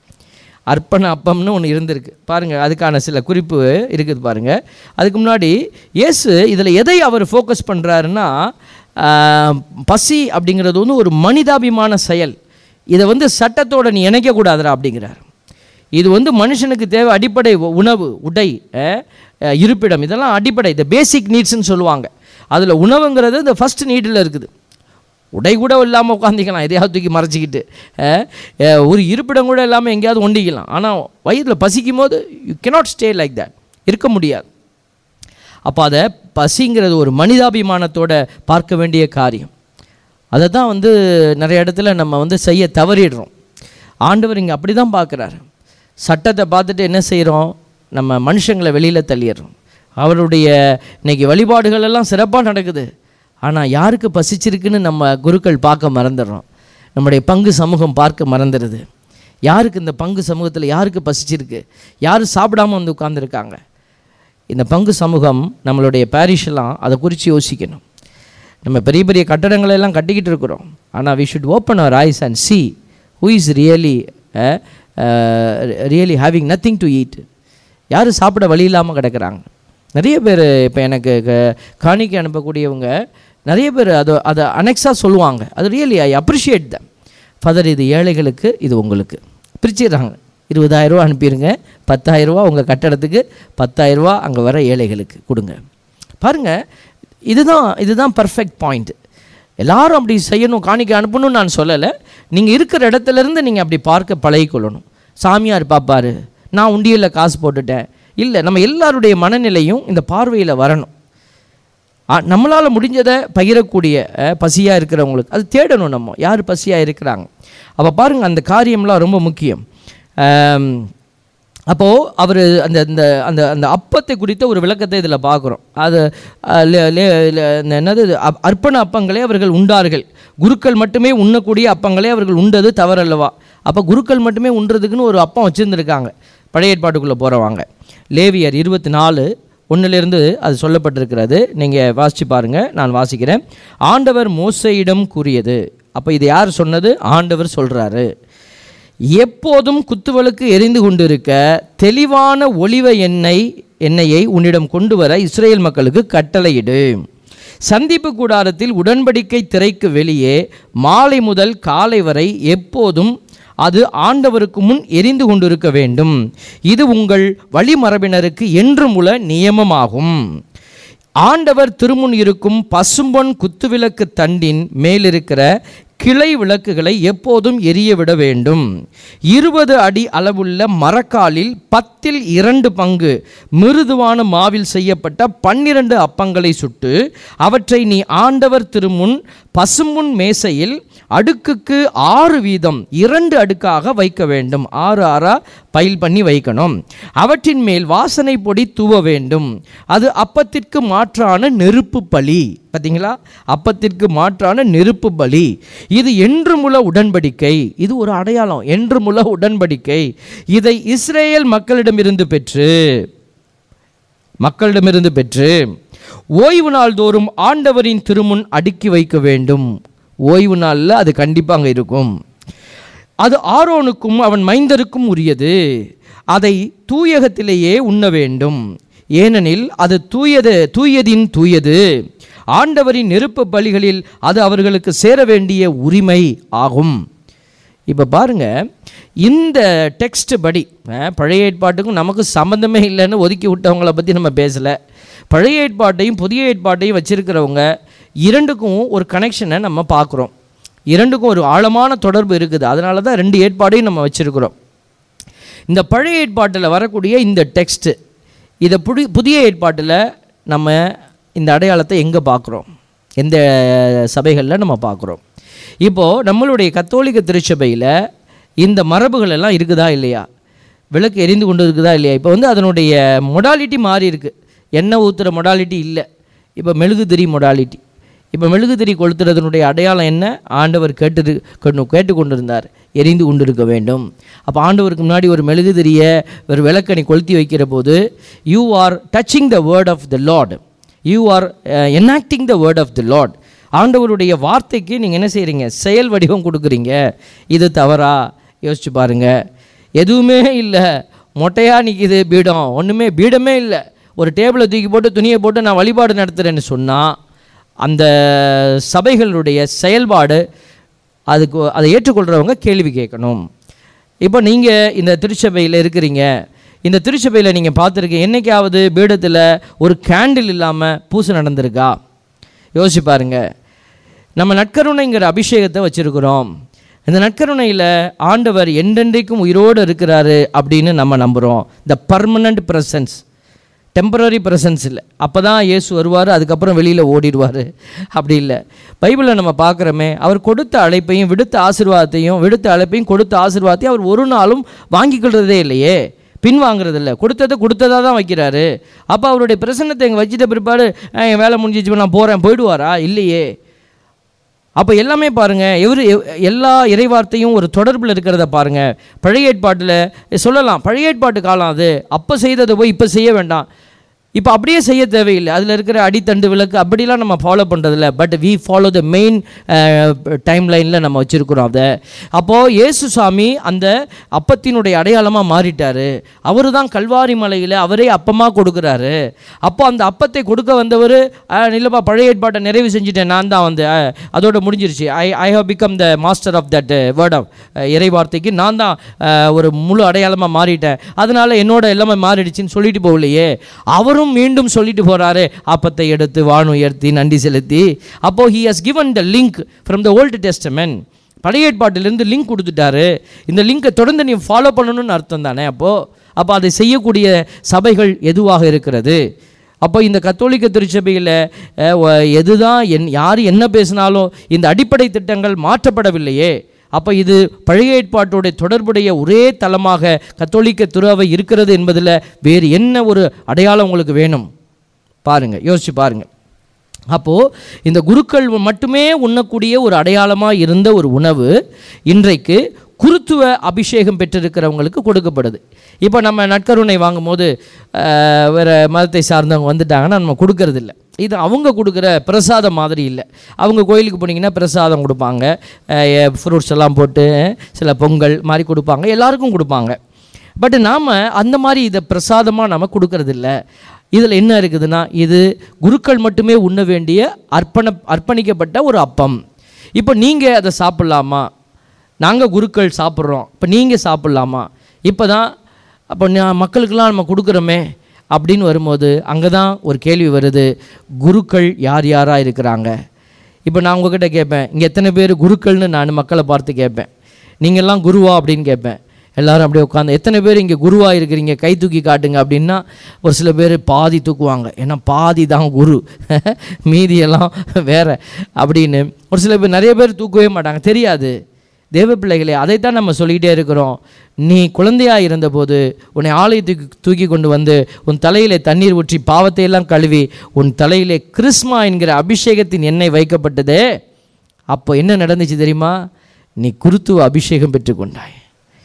அர்ப்பண அப்பம்னு ஒன்று இருந்திருக்கு பாருங்கள் அதுக்கான சில குறிப்பு இருக்குது பாருங்கள் அதுக்கு முன்னாடி இயேசு இதில் எதை அவர் ஃபோக்கஸ் பண்ணுறாருன்னா பசி அப்படிங்கிறது வந்து ஒரு மனிதாபிமான செயல் இதை வந்து சட்டத்தோட நீ இணைக்கக்கூடாதுடா அப்படிங்கிறார் இது வந்து மனுஷனுக்கு தேவை அடிப்படை உ- உணவு உடை அஹ், அஹ், இருப்பிடம் இதெல்லாம் அடிப்படை இந்த பேசிக் நீட்ஸ்னு சொல்லுவாங்க அதில் உணவுங்கிறது இந்த ஃபஸ்ட் நீடில் இருக்குது உடை கூட இல்லாமல் உட்காந்துக்கலாம் எதையாவது தூக்கி மறைச்சிக்கிட்டு அஹ், அஹ், ஒரு இருப்பிடம் கூட இல்லாமல் எங்கேயாவது ஒண்டிக்கலாம் ஆனால் வயிற்றில் பசிக்கும் போது you cannot stay like that இருக்க முடியாது அப்போ அதை பசிங்கிறது ஒரு மனிதாபிமானத்தோட பார்க்க வேண்டிய காரியம் அதை தான் வந்து நிறைய இடத்துல நம்ம வந்து செய்ய தவறிடுறோம் ஆண்டவர் இங்கே அப்படி தான் பார்க்குறாரு சட்டத்தை பார்த்துட்டு என்ன செய்கிறோம் நம்ம மனுஷங்களை வெளியில் தள்ளிடுறோம் அவருடைய இன்னைக்கு வழிபாடுகள் எல்லாம் சிறப்பாக நடக்குது ஆனால் யாருக்கு பசிச்சிருக்குன்னு நம்ம குருக்கள் பார்க்க மறந்துடுறோம் நம்முடைய பங்கு சமூகம் பார்க்க மறந்துடுது யாருக்கு இந்த பங்கு சமூகத்தில் யாருக்கு பசிச்சிருக்கு யார் சாப்பிடாம வந்து உட்கார்ந்திருக்காங்க இந்த பங்கு சமூகம் நம்மளுடைய பாரிஷெல்லாம் அதை குறித்து யோசிக்கணும் நம்ம பெரிய பெரிய கட்டடங்களை எல்லாம் கட்டிக்கிட்டு இருக்கிறோம் ஆனால் we should open our eyes and see who is really really having nothing to eat யார் சாப்பிட வழி இல்லாமல் கிடக்குறாங்க நிறைய பேர் இப்போ எனக்கு க- காணிக்கை அனுப்பக்கூடியவங்க நிறைய பேர் அதை அதை அனெக்ஸாக சொல்லுவாங்க அது really I appreciate them father இது ஏழைகளுக்கு இது உங்களுக்கு பிரிச்சிடுறாங்க இருபதாயிரரூவா அனுப்பிடுங்க பத்தாயிரரூவா உங்கள் கட்டடத்துக்கு பத்தாயிரரூவா அங்கே வர ஏழைகளுக்கு கொடுங்க பாருங்கள் இதுதான் இதுதான் பர்ஃபெக்ட் பாயிண்ட் எல்லாரும் அப்படி செய்யணும் காணிக்கை அனுப்பணும்னு நான் சொல்லலை நீங்கள் இருக்கிற இடத்துல இருந்து நீங்கள் அப்படி பார்க்க பழகிக்கொள்ளணும் சாமியார் பார்ப்பாரு நான் உண்டியலில் காசு போட்டுட்டேன் இல்லை நம்ம எல்லாருடைய மனநிலையும் இந்த பார்வையில் வரணும் நம்மளால் முடிஞ்சதை பகிரக்கூடிய பசியாக இருக்கிறவங்களுக்கு அது தேடணும் நம்ம யார் பசியாக இருக்கிறாங்க அப்போ பாருங்கள் அந்த காரியம்லாம் ரொம்ப முக்கியம் அப்போது அவர் அந்த அந்த அந்த அந்த அப்பத்தை குறித்த ஒரு விளக்கத்தை இதில் பார்க்குறோம் அது அஹ், லே- லே- லே- இந்த என்னது இது? அப்- அர்ப்பண அப்பங்களே அவர்கள் உண்டார்கள் குருக்கள் மட்டுமே உண்ணக்கூடிய அப்பங்களே அவர்கள் உண்டது தவறல்லவா அப்போ குருக்கள் மட்டுமே உண்றதுக்குன்னு ஒரு அப்பம் வச்சுருந்துருக்காங்க பழைய ஏற்பாட்டுக்குள்ளே போகிறவாங்க லேவியர் இருபத்தி நாலு ஒன்றிலிருந்து அது சொல்லப்பட்டிருக்கிறது நீங்கள் வாசித்து பாருங்கள் நான் வாசிக்கிறேன் ஆண்டவர் மோசையிடம் கூறியது அப்போ இது யார் சொன்னது ஆண்டவர் சொல்கிறாரு எப்போதும் குத்துவலுக்கு எரிந்து கொண்டிருக்க தெளிவான ஒளிவ எண்ணெய் எண்ணெயை உன்னிடம் கொண்டு வர இஸ்ரேல் மக்களுக்கு கட்டளையிடு சந்திப்பு கூடாரத்தில் உடன்படிக்கை திரைக்கு வெளியே மாலை முதல் காலை வரை எப்போதும் அது ஆண்டவருக்கு முன் எரிந்து கொண்டிருக்க வேண்டும் இது உங்கள் வழிமரபினருக்கு என்றும் உள்ள நியமமாகும் ஆண்டவர் திருமுன் இருக்கும் பசும்பொன் குத்துவிளக்கு தண்டின் மேலிருக்கிற கிளை விளக்குகளை எப்போதும் எரிய விட வேண்டும் இருபது அடி அளவுள்ள மரக்காலில் பத்தில் இரண்டு பங்கு மிருதுவான மாவில் செய்யப்பட்ட பன்னிரண்டு அப்பங்களை சுட்டு அவற்றை நீ ஆண்டவர் திருமுன் பசும்புன் மேசையில் அடுக்குக்கு ஆறு வீதம் இரண்டு அடுக்காக வைக்க வேண்டும் ஆறு ஆறா பைல் பண்ணி வைக்கணும் அவற்றின் மேல் வாசனை பொடி தூவ வேண்டும் அது அப்பத்திற்கு மாற்றான நெருப்பு பலி பார்த்தீங்களா அப்பத்திற்கு மாற்றான நெருப்பு பலி இது என்றுமுள்ள உடன்படிக்கை இது ஒரு அடையாளம் என்றுமுள்ள உடன்படிக்கை இதை இஸ்ரேல் மக்களிடமிருந்து பெற்று மக்களிடமிருந்து பெற்று ஓய்வு நாள் தோறும் ஆண்டவரின் திருமுன் அடுக்கி வைக்க வேண்டும் ஓய்வு நாளில் அது கண்டிப்பாக அங்கே இருக்கும் அது ஆரோனுக்கும் அவன் மைந்தருக்கும் உரியது அதை தூயகத்திலேயே உண்ண வேண்டும் ஏனெனில் அது தூயது தூயதின் தூயது ஆண்டவரின் நெருப்பு பலிகளில் அது அவர்களுக்கு சேர வேண்டிய உரிமை ஆகும் இப்போ பாருங்க இந்த டெக்ஸ்ட் படி அஹ், பழைய ஏற்பாட்டுக்கும் நமக்கு சம்மந்தமே இல்லைன்னு ஒதுக்கி விட்டவங்கள பற்றி நம்ம பேசலை பழைய ஏற்பாட்டையும் புதிய ஏற்பாட்டையும் வச்சிருக்கிறவங்க இரண்டுக்கும் ஒரு கனெக்ஷனை நம்ம பார்க்குறோம் இரண்டுக்கும் ஒரு ஆழமான தொடர்பு இருக்குது அதனால தான் ரெண்டு ஏற்பாடையும் நம்ம வச்சிருக்கிறோம் இந்த பழைய ஏற்பாட்டில் வரக்கூடிய இந்த டெக்ஸ்ட்டு இதை புடி புதிய ஏற்பாட்டில் நம்ம இந்த அடையாளத்தை எங்கே பார்க்குறோம் எந்த சபைகளில் நம்ம பார்க்குறோம் இப்போது நம்மளுடைய கத்தோலிக்க திருச்சபையில் இந்த மரபுகள் எல்லாம் இருக்குதா இல்லையா விளக்கு எரிந்து கொண்டு இருக்குதா இல்லையா இப்போ வந்து அதனுடைய மொடாலிட்டி மாறி இருக்கு எண்ணெய் ஊற்றுற மொடாலிட்டி இல்லை இப்போ மெழுகுதிரி மொடாலிட்டி இப்போ மெழுகுதிரி கொளுத்துறதனுடைய அடையாளம் என்ன ஆண்டவர் கேட்டு கொண்டு கேட்டு கொண்டிருந்தார் எரிந்து கொண்டிருக்க வேண்டும் அப்போ ஆண்டவருக்கு முன்னாடி ஒரு மெழுகுதிரியை ஒரு விளக்கணி கொளுத்தி வைக்கிற போது you are touching the word of the lord you are enacting the word of the lord ஆண்டவருடைய வார்த்தைக்கு நீங்கள் என்ன செய்கிறீங்க செயல் வடிவம் கொடுக்குறீங்க இது தவறா யோசிச்சு பாருங்க எதுவுமே இல்லை மொட்டையாக நிற்கிது பீடம் ஒன்றுமே பீடமே இல்லை ஒரு டேபிளை தூக்கி போட்டு துணியை போட்டு நான் வழிபாடு நடத்துகிறேன்னு சொன்னால் அந்த சபைகளுடைய செயல்பாடு அதுக்கு அதை ஏற்றுக்கொள்கிறவங்க கேள்வி கேட்கணும் இப்போ நீங்கள் இந்த திருச்சபையில் இருக்கிறீங்க இந்த திருச்சபையில் நீங்கள் பார்த்துருக்கீங்க என்னைக்காவது பீடத்தில் ஒரு கேண்டில் இல்லாமல் பூசை நடந்திருக்கா யோசிச்சு பாருங்க நம்ம நற்கருணைங்கிற அபிஷேகத்தை வச்சுருக்கிறோம் இந்த நற்கருணையில் ஆண்டவர் என்றென்றைக்கும் உயிரோடு இருக்கிறாரு அப்படின்னு நம்ம நம்புகிறோம் the permanent presence temporary presence இல்லை அப்போ தான் இயேசு வருவார் அதுக்கப்புறம் வெளியில் ஓடிடுவார் அப்படி இல்லை பைபிளில் நம்ம பார்க்குறோமே அவர் கொடுத்த அழைப்பையும் விடுத்த ஆசீர்வாதத்தையும் விடுத்த அழைப்பையும் கொடுத்த ஆசீர்வாதத்தையும் அவர் ஒரு நாளும் வாங்கிக் கொள்றதே இல்லையே பின் வாங்குறது இல்லை கொடுத்ததை கொடுத்ததா தான் வைக்கிறாரு அப்போ அவருடைய பிரசன்னத்தை எங்கள் வச்சுட்ட பிற்பாடு "அஹ், என் வேலை முடிஞ்சிச்சு நான் போகிறேன் போயிடுவாரா இல்லையே அப்போ எல்லாமே பாருங்கள் எவரு எவ்- எல்லா இறைவார்த்தையும் ஒரு தொடர்பில் இருக்கிறத பாருங்கள் பழைய ஏற்பாட்டில் சொல்லலாம் பழைய ஏற்பாட்டு காலம் அது அப்போ செய்ததை போய் இப்போ செய்ய வேண்டாம் இப்போ அப்படியே செய்ய தேவையில்லை அதில் இருக்கிற அடித்தண்டு விளக்கு அப்படிலாம் நம்ம ஃபாலோ பண்ணுறதில்ல but we follow the main time லைனில் நம்ம வச்சுருக்குறோம் அதை அப்போது இயேசு சாமி அந்த அப்பத்தினுடைய அடையாளமாக மாறிட்டார் அவர் தான் கல்வாரி மலையில் அவரே அப்பமாக கொடுக்குறாரு அப்போ அந்த அப்பத்தை கொடுக்க வந்தவர் இல்லைப்பா பழைய ஏற்பாட்டை நிறைவு செஞ்சுட்டேன் நான் தான் வந்து அஹ், அதோட முடிஞ்சிருச்சு I I have become the master of that word of இறை வார்த்தைக்கு நான் தான் அஹ், ஒரு முழு அடையாளமாக மாறிட்டேன் அதனால என்னோட எல்லாமே மாறிடுச்சுன்னு சொல்லிட்டு போகலையே அவரும் மீண்டும் சொல்லிட்டு போறாரு அப்பத்தை எடுத்து வான் உயர்த்தி நன்றி செலுத்தி அப்போ he has given the link from the old testament பழைய ஏற்பாட்டிலிருந்து லிங்க் கொடுத்துட்டாரு இந்த லிங்கை தொடர்ந்து நீ ஃபாலோ பண்ணணும்னு அர்த்தம் தானே அப்போது அப்போ அதை செய்யக்கூடிய சபைகள் எதுவாக இருக்கிறது அப்போ இந்த கத்தோலிக்க திருச்சபையில் அஹ், வ- எதுதான் என் யார் என்ன பேசினாலும் இந்த அடிப்படை திட்டங்கள் மாற்றப்படவில்லையே அப்போ இது பழைய ஏற்பாட்டோட தொடர்புடைய ஒரே தலமாக கத்தோலிக்க துறவை இருக்கிறது என்பதில் வேறு என்ன ஒரு அடையாளம் உங்களுக்கு வேணும் பாருங்க யோசிச்சு பாருங்க அப்போது இந்த குருக்கள் மட்டுமே உண்ணக்கூடிய ஒரு அடையாளமாக இருந்த ஒரு உணவு இன்றைக்கு குருத்துவ அபிஷேகம் பெற்றிருக்கிறவங்களுக்கு கொடுக்கப்படுது இப்போ நம்ம நற்கருணை வாங்கும்போது அஹ், வேறு மதத்தை சார்ந்தவங்க வந்துட்டாங்கன்னா நம்ம கொடுக்கறதில்ல இது அவங்க கொடுக்குற பிரசாதம் மாதிரி இல்லை அவங்க கோயிலுக்கு போனீங்கன்னா பிரசாதம் கொடுப்பாங்க ஃப்ரூட்ஸ் எல்லாம் போட்டு சில பொங்கல் மாதிரி கொடுப்பாங்க எல்லாருக்கும் கொடுப்பாங்க பட் நாம் அந்த மாதிரி இதை பிரசாதமாக நம்ம கொடுக்கறதில்ல இதில் என்ன இருக்குதுன்னா இது குருக்கள் மட்டுமே உண்ண வேண்டிய அர்ப்பண அர்ப்பணிக்கப்பட்ட ஒரு அப்பம் இப்போ நீங்கள் அதை சாப்பிட்லாமா நாங்கள் குருக்கள் சாப்பிட்றோம் இப்போ நீங்கள் சாப்பிட்லாமா இப்போ தான் அப்போ நான் மக்களுக்கெல்லாம் நம்ம கொடுக்குறோமே அப்படின்னு வரும்போது அங்கே தான் ஒரு கேள்வி வருது குருக்கள் யார் யாராக இருக்கிறாங்க இப்போ நான் உங்ககிட்ட கேட்பேன் இங்கே எத்தனை பேர் குருக்கள்னு நான் மக்களை பார்த்து கேட்பேன் நீங்கள்லாம் குருவா அப்படின்னு கேட்பேன் எல்லாரும் அப்படியே உட்காந்து எத்தனை பேர் இங்கே குருவா இருக்கிறீங்க கை தூக்கி காட்டுங்க அப்படின்னா ஒரு சில பேர் பாதி தூக்குவாங்க ஏன்னா பாதி தான் குரு மீதியெல்லாம் வேற அப்படின்னு ஒரு சில பேர் நிறைய பேர் தூக்கவே மாட்டாங்க தெரியாது தேவ பிள்ளைகளே அதைத்தான் நம்ம சொல்லிக்கிட்டே இருக்கிறோம் நீ குழந்தையா இருந்தபோது உன்னை ஆலயத்துக்கு தூக்கி கொண்டு வந்து உன் தலையிலே தண்ணீர் ஊற்றி பாவத்தை எல்லாம் கழுவி உன் தலையிலே கிறிஸ்மா என்கிற அபிஷேகத்தின் எண்ணெய் வைக்கப்பட்டதே அப்போ என்ன நடந்துச்சு தெரியுமா நீ குருத்துவ அபிஷேகம் பெற்றுக்கொண்டாய்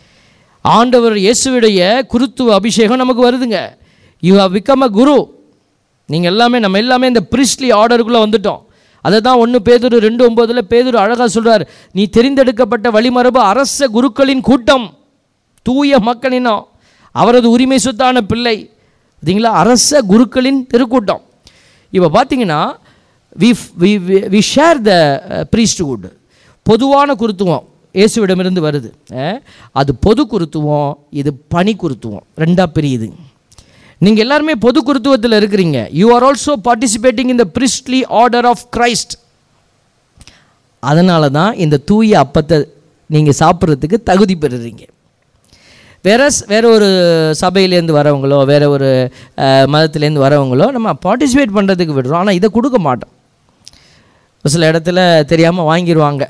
ஆண்டவர் இயேசுவுடைய குருத்துவ அபிஷேகம் நமக்கு வருதுங்க you have become a guru நீங்கள் எல்லாமே நம்ம எல்லாமே இந்த பிரிஸ்லி ஆர்டருக்குள்ளே வந்துட்டோம் அதை தான் ஒன்று பேதுரு ரெண்டு ஒம்போதில் பேதுரு அழகாக சொல்றார் நீ தெரிந்தெடுக்கப்பட்ட வழிமரபு அரச குருக்களின் கூட்டம் தூய மக்களினம் அவரது உரிமை சொத்தான பிள்ளை பார்த்தீங்களா அரச குருக்களின் திருக்கூட்டம் இப்போ பார்த்தீங்கன்னா we we share the priesthood பொதுவான குருத்துவம் இயேசுவிடமிருந்து வருது அஹ், அது பொது குருத்துவம் இது பணி குருத்துவம் ரெண்டாக பிரியுது நீங்கள் எல்லாருமே பொது குருத்துவத்தில் இருக்கிறீங்க you are also participating in the priestly order of Christ அதனால தான் இந்த தூய அப்பத்தை நீங்கள் சாப்பிட்றதுக்கு தகுதி பெறுறீங்க வேற ஸ்- வேற ஒரு சபையிலேருந்து வரவங்களோ வேற ஒரு அஹ், மதத்திலேருந்து வரவங்களோ நம்ம பார்ட்டிசிபேட் பண்ணுறதுக்கு விடுறோம் ஆனால் இதை கொடுக்க மாட்டோம் ஒரு சில இடத்துல தெரியாமல் வாங்கிடுவாங்க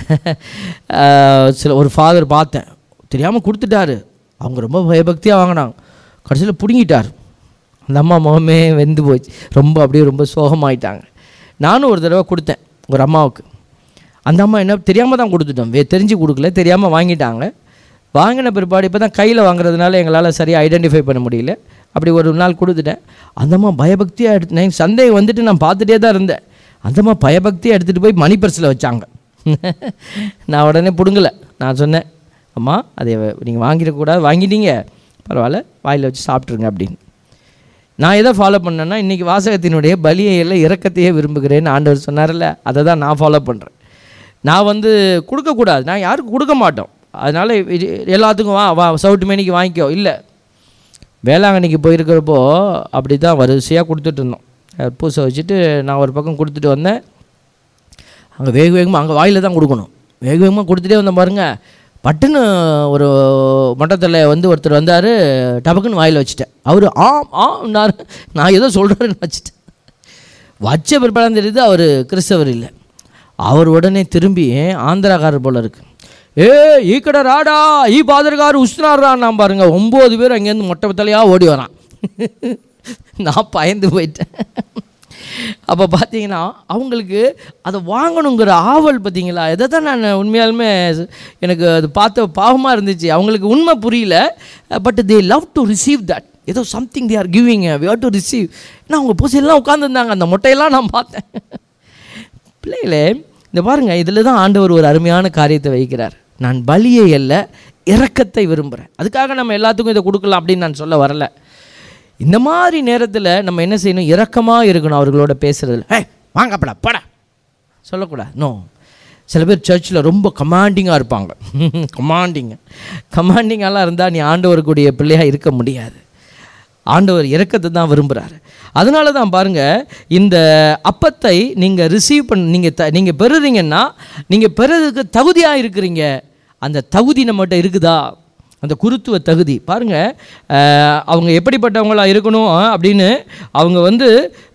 அஹ், சில ஒரு ஃபாதர் பார்த்தேன் தெரியாமல் கொடுத்துட்டாரு அவங்க ரொம்ப பயபக்தியாக வாங்கினாங்க கடைசியில் பிடுங்கிட்டார் அந்த அம்மா முகமே வெந்து போச்சு ரொம்ப அப்படியே ரொம்ப சோகமாயிட்டாங்க நானும் ஒரு தடவை கொடுத்தேன் ஒரு அம்மாவுக்கு அந்த அம்மா என்ன தெரியாமல் தான் கொடுத்துட்டோம் வே தெரிஞ்சு கொடுக்கல தெரியாமல் வாங்கிட்டாங்க வாங்கின பிற்பாடு இப்போ தான் கையில் வாங்குறதுனால எங்களால் சரியாக ஐடென்டிஃபை பண்ண முடியல அப்படி ஒரு நாள் கொடுத்துட்டேன் அந்த அம்மா பயபக்தியாக எடுத்து நான் சந்தேகம் வந்துட்டு நான் பார்த்துட்டே தான் இருந்தேன் அந்த அம்மா பயபக்தியாக எடுத்துகிட்டு போய் மணி பர்ஸில் வச்சாங்க நான் உடனே பிடுங்கலை நான் சொன்னேன் அம்மா அதை நீங்கள் வாங்கிடக்கூடாது வாங்கிட்டீங்க பரவாயில்ல வாயில் வச்சு சாப்பிட்ருங்க அப்படின்னு நான் எதை ஃபாலோ பண்ணேன்னா இன்றைக்கி வாசகத்தினுடைய பலியை இல்லை இறக்கத்தையே விரும்புகிறேன்னு ஆண்டவர் சொன்னார்ல அதை தான் நான் ஃபாலோ பண்ணுறேன் நான் வந்து கொடுக்கக்கூடாது நான் யாருக்கும் கொடுக்க மாட்டோம் அதனால் எல்லாத்துக்கும் வா வா சவுட்டு மேனிக்கு வாங்கிக்கோ இல்லை வேளாங்கண்ணிக்கு போயிருக்கிறப்போ அப்படி தான் வரிசையாக கொடுத்துட்டு இருந்தோம் அஹ் பூசை வச்சுட்டு நான் ஒரு பக்கம் கொடுத்துட்டு வந்தேன் அங்கே வேக வேகமாக அங்கே வாயில் தான் கொடுக்கணும் வேக வேகமாக கொடுத்துட்டே வந்தேன் பாருங்க பட்டுன்னு ஒரு மட்டத்தில் வந்து ஒருத்தர் வந்தார் டபக்குன்னு வாயில் வச்சுட்டேன் அவர் ஆம் ஆம்னார் நான் ஏதோ சொல்கிறேன்னு வச்சுட்டேன் வச்ச பிற்பாடம் தெரியுது அவர் கிறிஸ்தவர் இல்லை அவர் உடனே திரும்பி ஆந்திராக்காரர் போல இருக்கு ஏ ஈக்கட ராடா ஈ பாதர்கார் உஷ்ணாடுறான் பாருங்க ஒம்பது பேர் அங்கேருந்து மொட்டை தலையாக ஓடி வரான் நான் பயந்து போயிட்டேன் அப்போ பார்த்தீங்கன்னா அவங்களுக்கு அதை வாங்கணுங்கிற ஆவல் பார்த்தீங்களா இதை தான் நான் உண்மையாலுமே எனக்கு அது பார்த்த பாவமாக இருந்துச்சு அவங்களுக்கு உண்மை புரியல but they love to receive that ஏதோ something they are giving we have to receive ஏன்னா அவங்க பூசையெல்லாம் உட்காந்துருந்தாங்க அந்த மொட்டையெல்லாம் நான் பார்த்தேன் பிள்ளைகளே இந்த பாருங்க இதில் தான் ஆண்டவர் ஒரு அருமையான காரியத்தை வைக்கிறார் நான் பலியை அல்ல இரக்கத்தை விரும்புகிறேன் அதுக்காக நம்ம எல்லாத்துக்கும் இதை கொடுக்கலாம் அப்படின்னு நான் சொல்ல வரல இந்த மாதிரி நேரத்தில் நம்ம என்ன செய்யணும் இரக்கமாக இருக்கணும் அவர்களோட பேசுறதுல ஏய் வாங்கப்படா படா சொல்லக்கூடாது நோ சில பேர் சர்ச்சில் ரொம்ப கமாண்டிங்காக இருப்பாங்க கமாண்டிங் கமாண்டிங்கெல்லாம் இருந்தால் நீ ஆண்டவருக்குடைய பிள்ளையாக இருக்க முடியாது ஆண்டவர் இரக்கத்தை தான் விரும்புகிறாரு அதனால தான் பாருங்கள் இந்த அப்பத்தை நீங்கள் ரிசீவ் பண்ண நீங்கள் த நீங்கள் பெறுறீங்கன்னா நீங்கள் பெறதுக்கு தகுதியாக இருக்கிறீங்க அந்த தகுதி நம்மகிட்ட இருக்குதா அந்த குருத்துவ தகுதி பாருங்கள் அவங்க எப்படிப்பட்டவங்களா இருக்கணும் அஹ், அப்படின்னு அவங்க வந்து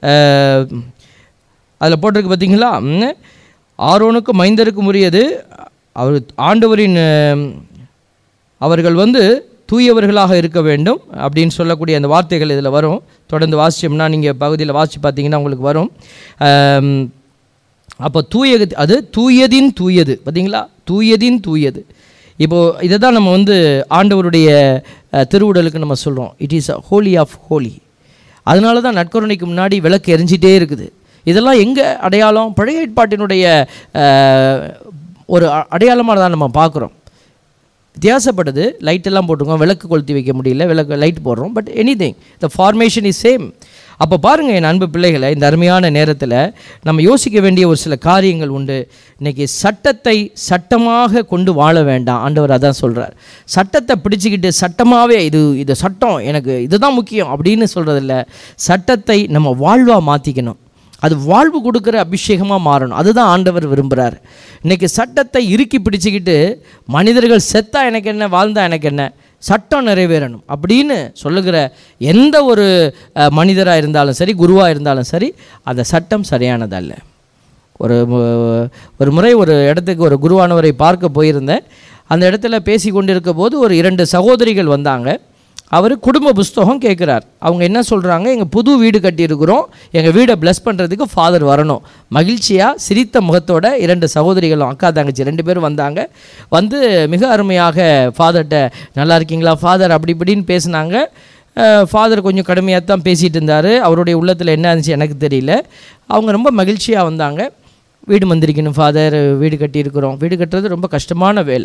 அதில் போட்டிருக்கு பார்த்தீங்களா ம், ஆரோனுக்கும் மைந்தருக்கும் உரியது அவர் ஆண்டவரின் அஹ், அவர்கள் வந்து தூயவர்களாக இருக்க வேண்டும் அப்படின்னு சொல்லக்கூடிய அந்த வார்த்தைகள் இதில் வரும் தொடர்ந்து வாசிச்சோம்னா நீங்கள் பகுதியில் வாசித்து பார்த்தீங்கன்னா உங்களுக்கு வரும் ஆம், அப்போ தூய அது தூயதின் தூயது பார்த்தீங்களா தூயதின் தூயது இப்போது இதை தான் நம்ம வந்து ஆண்டவருடைய அஹ், திருவுடலுக்கு நம்ம சொல்கிறோம் it is a holy of holy அதனால தான் நட்கருணைக்கு முன்னாடி விளக்கு எரிஞ்சிட்டே இருக்குது இதெல்லாம் எங்கே அடையாளம் பழைய ஏற்பாட்டினுடைய அஹ், ஒரு அ- அடையாளமாக தான் நம்ம பார்க்குறோம் வித்தியாசப்படுது லைட்டெல்லாம் போட்டிருக்கோம் விளக்கு கொளுத்தி வைக்க முடியல விளக்கு லைட் போடுறோம் but anything the formation is same அப்போ பாருங்கள் என் அன்பு பிள்ளைகளை இந்த அருமையான நேரத்தில் நம்ம யோசிக்க வேண்டிய ஒரு சில காரியங்கள் உண்டு இன்றைக்கி சட்டத்தை சட்டமாக கொண்டு வாழ வேண்டாம் ஆண்டவர் அதான் சொல்கிறார் சட்டத்தை பிடிச்சிக்கிட்டு சட்டமாகவே இது இது சட்டம் எனக்கு இதுதான் முக்கியம் அப்படின்னு சொல்கிறதில்ல சட்டத்தை நம்ம வாழ்வாக மாற்றிக்கணும் அது வாழ்வு கொடுக்குற அபிஷேகமாக மாறணும் அதுதான் ஆண்டவர் விரும்புகிறார் இன்றைக்கி சட்டத்தை இறுக்கி பிடிச்சிக்கிட்டு மனிதர்கள் செத்தா எனக்கு என்ன வாழ்ந்தா எனக்கு என்ன சட்டம் நிறைவேறணும் அப்படின்னு சொல்லுகிற எந்த ஒரு மனிதராக இருந்தாலும் சரி குருவாக இருந்தாலும் சரி அந்த சட்டம் சரியானதல்ல ஒரு மு- ஒரு முறை ஒரு இடத்துக்கு ஒரு குருவானவரை பார்க்க போயிருந்தேன் அந்த இடத்துல பேசி கொண்டிருக்க போது ஒரு இரண்டு சகோதரிகள் வந்தாங்க அவர் குடும்ப புஸ்தகம் கேட்குறார் அவங்க என்ன சொல்கிறாங்க எங்கள் புது வீடு கட்டியிருக்கிறோம் எங்கள் வீடை ப்ளஸ் பண்ணுறதுக்கு ஃபாதர் வரணும் மகிழ்ச்சியாக சிரித்த முகத்தோட இரண்டு சகோதரிகளும் அக்கா தங்கச்சி ரெண்டு பேரும் வந்தாங்க வந்து மிக அருமையாக ஃபாதர்கிட்ட நல்லா இருக்கீங்களா ஃபாதர் அப்படி இப்படின்னு பேசுனாங்க ஃபாதர் கொஞ்சம் கடுமையாக தான் பேசிகிட்டு இருந்தார் அவருடைய உள்ளத்தில் என்ன இருந்துச்சு எனக்கு தெரியல அவங்க ரொம்ப மகிழ்ச்சியாக வந்தாங்க வீடு வந்திருக்கணும் ஃபாதர் வீடு கட்டியிருக்கிறோம் வீடு கட்டுறது ரொம்ப கஷ்டமான வேலை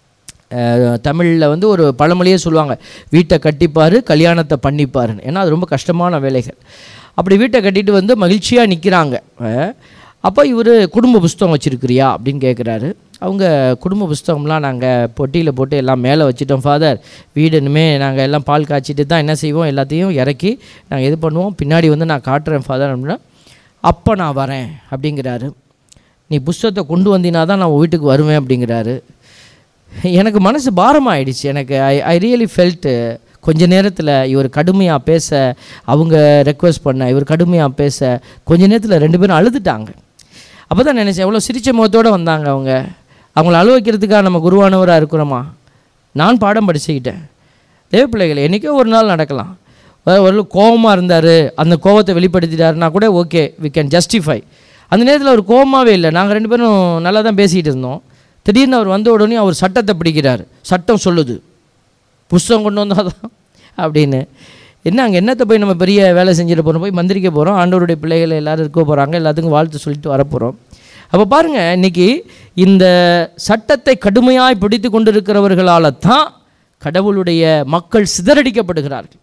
தமிழில் வந்து ஒரு பழமொழியே சொல்லுவாங்க வீட்டை கட்டிப்பார் கல்யாணத்தை பண்ணிப்பாருன்னு ஏன்னா அது ரொம்ப கஷ்டமான வேலைகள் அப்படி வீட்டை கட்டிட்டு வந்து மகிழ்ச்சியாக நிற்கிறாங்க அப்போ இவர் குடும்ப புஸ்தகம் வச்சுருக்கிறியா அப்படின்னு கேட்குறாரு அவங்க குடும்ப புஸ்தகம்லாம் நாங்கள் பொட்டியில் போட்டு எல்லாம் மேலே வச்சுட்டோம் ஃபாதர் வீடு இனிமே நாங்கள் எல்லாம் பால் காய்ச்சிட்டு தான் என்ன செய்வோம் எல்லாத்தையும் இறக்கி நாங்கள் இது பண்ணுவோம் பின்னாடி வந்து நான் காட்டுறேன் ஃபாதர் அப்படின்னா அப்போ நான் வரேன் அப்படிங்கிறாரு நீ புஸ்தகத்தை கொண்டு வந்தினா தான் நான் உன் வீட்டுக்கு வருவேன் அப்படிங்கிறாரு எனக்கு மனசு பாரமாயிடுச்சு எனக்கு ஐ ஐ ரியலி ஃபெல்ட்டு கொஞ்ச நேரத்தில் இவர் கடுமையாக பேச அவங்க ரெக்வஸ்ட் பண்ண இவர் கடுமையாக பேச கொஞ்ச நேரத்தில் ரெண்டு பேரும் அழுதுட்டாங்க அப்போ தான் நினச்சேன் எவ்வளோ சிரிச்ச முகத்தோடு வந்தாங்க அவங்க அவங்கள அழு வைக்கிறதுக்காக நம்ம குருவானவராக இருக்கிறோமா நான் பாடம் படிச்சுக்கிட்டேன் தேவ பிள்ளைகள் என்றைக்கோ ஒரு நாள் நடக்கலாம் ஒரு- ஒரு கோபமாக இருந்தார் அந்த கோபத்தை வெளிப்படுத்திட்டாருன்னா கூட ஓகே வி கேன் ஜஸ்டிஃபை அந்த நேரத்தில் அவர் கோபமாகவே இல்லை நாங்கள் ரெண்டு பேரும் நல்லா தான் பேசிகிட்டு இருந்தோம் திடீர்னு அவர் வந்த உடனே அவர் சட்டத்தை பிடிக்கிறார் சட்டம் சொல்லுது புஸ்தகம் கொண்டு வந்தால் தான் அப்படின்னு என்ன அங்கே என்னத்தை போய் நம்ம பெரிய வேலை செஞ்சுட்டு போகிறோம் போய் மந்திரிக்க போகிறோம் ஆண்டவருடைய பிள்ளைகள் எல்லாரும் இருக்க போகிறாங்க எல்லாத்துக்கும் வாழ்த்து சொல்லிட்டு வரப்போகிறோம் அப்போ பாருங்கள் இன்னைக்கு இந்த சட்டத்தை கடுமையாய் பிடித்து கொண்டிருக்கிறவர்களால் தான் கடவுளுடைய மக்கள் சிதறடிக்கப்படுகிறார்கள்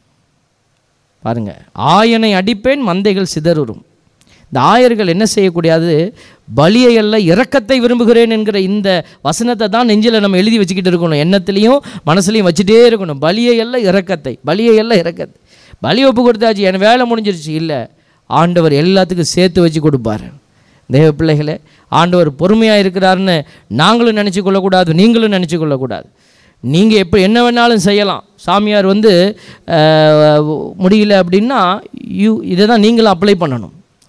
பாருங்க ஆயனை அடிப்பேன் மந்தைகள் சிதறும் இந்த ஆயர்கள் என்ன செய்யக்கூடியது பலியை அல்ல இரக்கத்தை விரும்புகிறேன் என்கிற இந்த வசனத்தை தான் நெஞ்சில் நம்ம எழுதி வச்சுக்கிட்டு இருக்கணும் எண்ணத்துலேயும் மனசுலையும் வச்சுட்டே இருக்கணும் பலியை அல்ல இரக்கத்தை பலியை அல்ல இரக்கத்தை பலி ஒப்பு கொடுத்தாச்சு என் வேலை முடிஞ்சிருச்சு இல்லை ஆண்டவர் எல்லாத்துக்கும் சேர்த்து வச்சு கொடுப்பாரு தேவ பிள்ளைகளே ஆண்டவர் பொறுமையாக இருக்கிறாருன்னு நாங்களும் நினச்சி கொள்ளக்கூடாது நீங்களும் நினச்சி கொள்ளக்கூடாது நீங்கள் எப்போ என்ன வேணாலும் செய்யலாம் சாமியார் வந்து அஹ், முடியல அப்படின்னா யூ இதை தான் நீங்களும் அப்ளை பண்ணணும்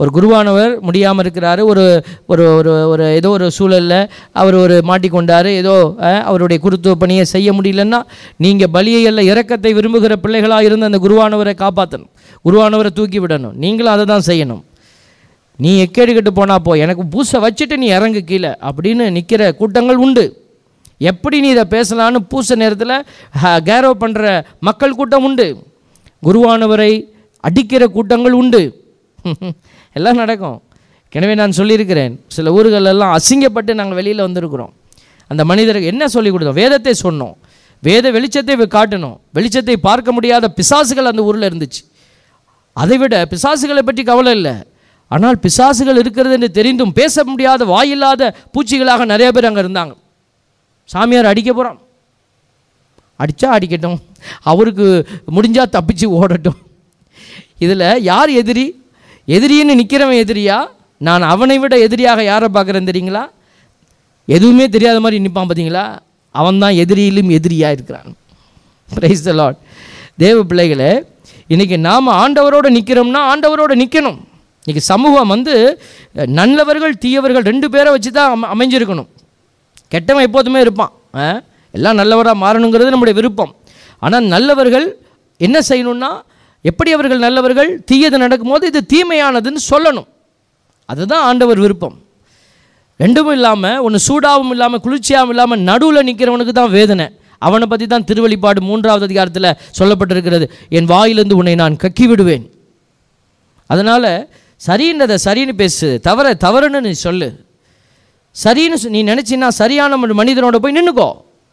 ஒரு குருவானவர் முடியாமல் இருக்கிறாரு ஒரு ஒரு ஒரு ஒரு ஏதோ ஒரு சூழலில் அவர் ஒரு மாட்டிக்கொண்டார் ஏதோ அஹ், அவருடைய குருத்துவ பணியை செய்ய முடியலன்னா நீங்கள் பலியை அல்ல இரக்கத்தை விரும்புகிற பிள்ளைகளாக இருந்து அந்த குருவானவரை காப்பாற்றணும் குருவானவரை தூக்கி விடணும் நீங்களும் அதை தான் செய்யணும் நீ எக்கேடு கட்டு போனா போ எனக்கு பூசை வச்சுட்டு நீ இறங்கு கீழே அப்படின்னு நிற்கிற கூட்டங்கள் உண்டு எப்படி நீ இதை பேசலான்னு பூச நேரத்தில் கேரோ பண்ணுற மக்கள் கூட்டம் உண்டு குருவானவரை அடிக்கிற கூட்டங்கள் உண்டு எல்லாம் நடக்கும் எனவே நான் சொல்லியிருக்கிறேன் சில ஊர்கள் எல்லாம் அசிங்கப்பட்டு நாங்கள் வெளியில் வந்திருக்கிறோம் அந்த மனிதருக்கு என்ன சொல்லி கொடுத்தோம் வேதத்தை சொன்னோம் வேத வெளிச்சத்தை காட்டணும் வெளிச்சத்தை பார்க்க முடியாத பிசாசுகள் அந்த ஊரில் இருந்துச்சு அதை விட பிசாசுகளை பற்றி கவலை இல்லை ஆனால் பிசாசுகள் இருக்கிறது என்று தெரிந்தும் பேச முடியாத வாயில்லாத பூச்சிகளாக நிறைய பேர் அங்கே இருந்தாங்க சாமியார் அடிக்க போகிறான் அடித்தா அடிக்கட்டும் அவருக்கு முடிஞ்சால் தப்பிச்சு ஓடட்டும் இதில் யார் எதிரி எதிரின்னு நிற்கிறவன் எதிரியா நான் அவனை விட எதிரியாக யாரை பார்க்குறேன் தெரியுங்களா எதுவுமே தெரியாத மாதிரி நிற்பான் பார்த்தீங்களா அவன் தான் எதிரியிலும் எதிரியாக இருக்கிறான் பிரைஸ் த லார்ட் தேவ பிள்ளைகளே இன்றைக்கி நாம் ஆண்டவரோடு நிற்கிறோம்னா ஆண்டவரோடு நிற்கணும் இன்றைக்கி சமூகம் வந்து அஹ், நல்லவர்கள் தீயவர்கள் ரெண்டு பேரை வச்சு தான் அம அமைஞ்சிருக்கணும் கெட்டவன் எப்போதுமே இருப்பான் ஆ? எல்லாம் நல்லவராக மாறணுங்கிறது நம்முடைய விருப்பம் ஆனால் நல்லவர்கள் என்ன செய்யணும்னா எப்படி அவர்கள் நல்லவர்கள் தீயது நடக்கும்போது இது தீமையானதுன்னு சொல்லணும் அதுதான் ஆண்டவர் விருப்பம் ரெண்டும் இல்லாமல் ஒன்று சூடாகவும் இல்லாமல் குளிர்ச்சியாகவும் இல்லாமல் நடுவில் நிற்கிறவனுக்கு தான் வேதனை அவனை பற்றி தான் திருவழிப்பாடு மூன்றாவது அதிகாரத்தில் சொல்லப்பட்டிருக்கிறது என் வாயிலிருந்து உன்னை நான் கக்கி விடுவேன் அதனால் சரின்றதை சரின்னு பேசு தவற தவறுன்னு நீ சொல்லு சரின்னு சொ- நீ நினச்சின்னா சரியான ஒரு மனிதனோட போய் நின்றுக்கோ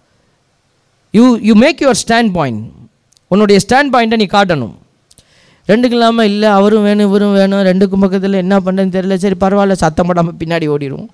you you make your standpoint உன்னுடைய ஸ்டாண்ட் பாயிண்ட்டை நீ காட்டணும் ரெண்டுக்கும் இல்லாமல் இல்லை அவரும் வேணும் இவரும் வேணும் ரெண்டுக்கும் பக்கத்தில் என்ன பண்ணுறதுன்னு தெரியல சரி பரவாயில்ல சத்தம் போடாமல் பின்னாடி ஓடிடுவோம்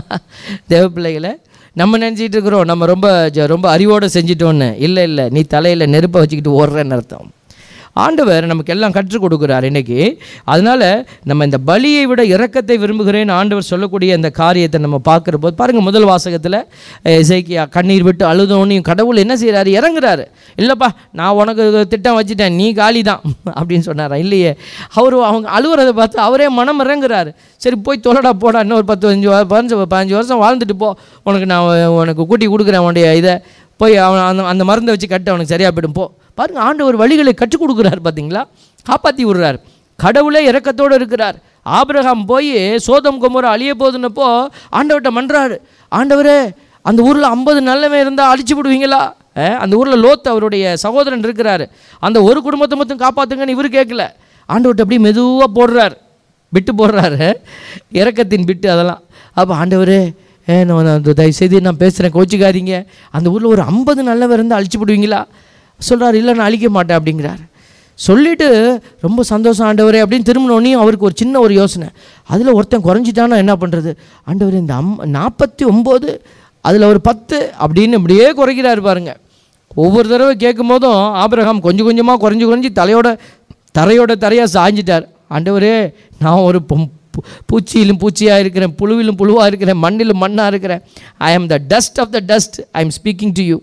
தேவ பிள்ளைகளை நம்ம நினச்சிட்டு இருக்கிறோம் நம்ம ரொம்ப ஜ- ரொம்ப அறிவோடு செஞ்சிட்டோன்னு இல்லை இல்லை நீ தலையில் நெருப்பை வச்சுக்கிட்டு ஓடுறேன்னு அர்த்தம் ஆண்டவர் நமக்கு எல்லாம் கற்றுக் கொடுக்குறார் இன்னைக்கு அதனால் நம்ம இந்த பலியை விட இரக்கத்தை விரும்புகிறேன் ஆண்டவர் சொல்லக்கூடிய அந்த காரியத்தை நம்ம பார்க்குற போது பாருங்கள் முதல் வாசகத்தில் இசைக்கியா கண்ணீர் விட்டு அழுதோன்னையும் கடவுள் என்ன செய்கிறாரு இறங்குறாரு இல்லைப்பா நான் உனக்கு திட்டம் வச்சுட்டேன் நீ காலி தான் அப்படின்னு சொன்னாரா இல்லையே அவர் அவங்க அழுகுறதை பார்த்து அவரே மனம் இறங்குறாரு சரி போய் தொலைடா போடா இன்னும் ஒரு பத்து அஞ்சு வா- பதினஞ்சு பதினஞ்சு வருஷம் வாழ்ந்துட்டு போ உனக்கு நான் உனக்கு கூட்டி கொடுக்குறேன் உன்னுடைய இதை போய் அவன் அந்த அந்த மருந்தை வச்சு கட்டு அவனுக்கு சரியாக போயிடும் போ பாருங்க ஆண்டவர் வழிகளை கற்றுக் கொடுக்குறார் பார்த்தீங்களா காப்பாற்றி விடுறார் கடவுளே இரக்கத்தோடு இருக்கிறார் ஆபிரகாம் போய் சோதம் குமர அழிய போதுன்னப்போ ஆண்டவர்கிட்ட மன்றாரு ஆண்டவரே அந்த ஊரில் ஐம்பது நல்லவன் இருந்தால் அழிச்சு விடுவீங்களா அஹ், அந்த ஊரில் லோத் அவருடைய சகோதரன் இருக்கிறாரு அந்த ஒரு குடும்பத்தை மட்டும் காப்பாற்றுங்கன்னு இவர் கேட்கல ஆண்டவர்கிட்ட அப்படியே மெதுவாக போடுறார் விட்டு போடுறாரு இறக்கத்தின் விட்டு அதெல்லாம் அப்போ ஆண்டவரே ஏ நான் அந்த தயவுசெய்து நான் பேசுகிறேன் கோச்சிக்காதீங்க அந்த ஊரில் ஒரு ஐம்பது நல்லவர் இருந்தால் அழிச்சு விடுவீங்களா சொல்கிறார் இல்லை நான் அழிக்க மாட்டேன் அப்படிங்கிறார் சொல்லிட்டு ரொம்ப சந்தோஷம் ஆண்டவரே அப்படின்னு திரும்பினோடனே அவருக்கு ஒரு சின்ன ஒரு யோசனை அதில் ஒருத்தன் குறைஞ்சிட்டானா என்ன பண்ணுறது ஆண்டவர் இந்த அம் நாற்பத்தி ஒம்பது அதில் ஒரு பத்து அப்படின்னு இப்படியே குறைக்கிறாரு பாருங்க ஒவ்வொரு தடவை கேட்கும் போதும் ஆபிரகாம் கொஞ்சம் கொஞ்சமாக குறைஞ்சி குறைஞ்சி தலையோட தரையோட தரையாக சாய்ஞ்சிட்டார் ஆண்டவரே நான் ஒரு பொம்- பூ- பூச்சியிலும் பூச்சியாக இருக்கிறேன் புழுவிலும் புழுவாக இருக்கிறேன் மண்ணிலும் மண்ணாக இருக்கிறேன் I am the dust of the dust I am speaking to you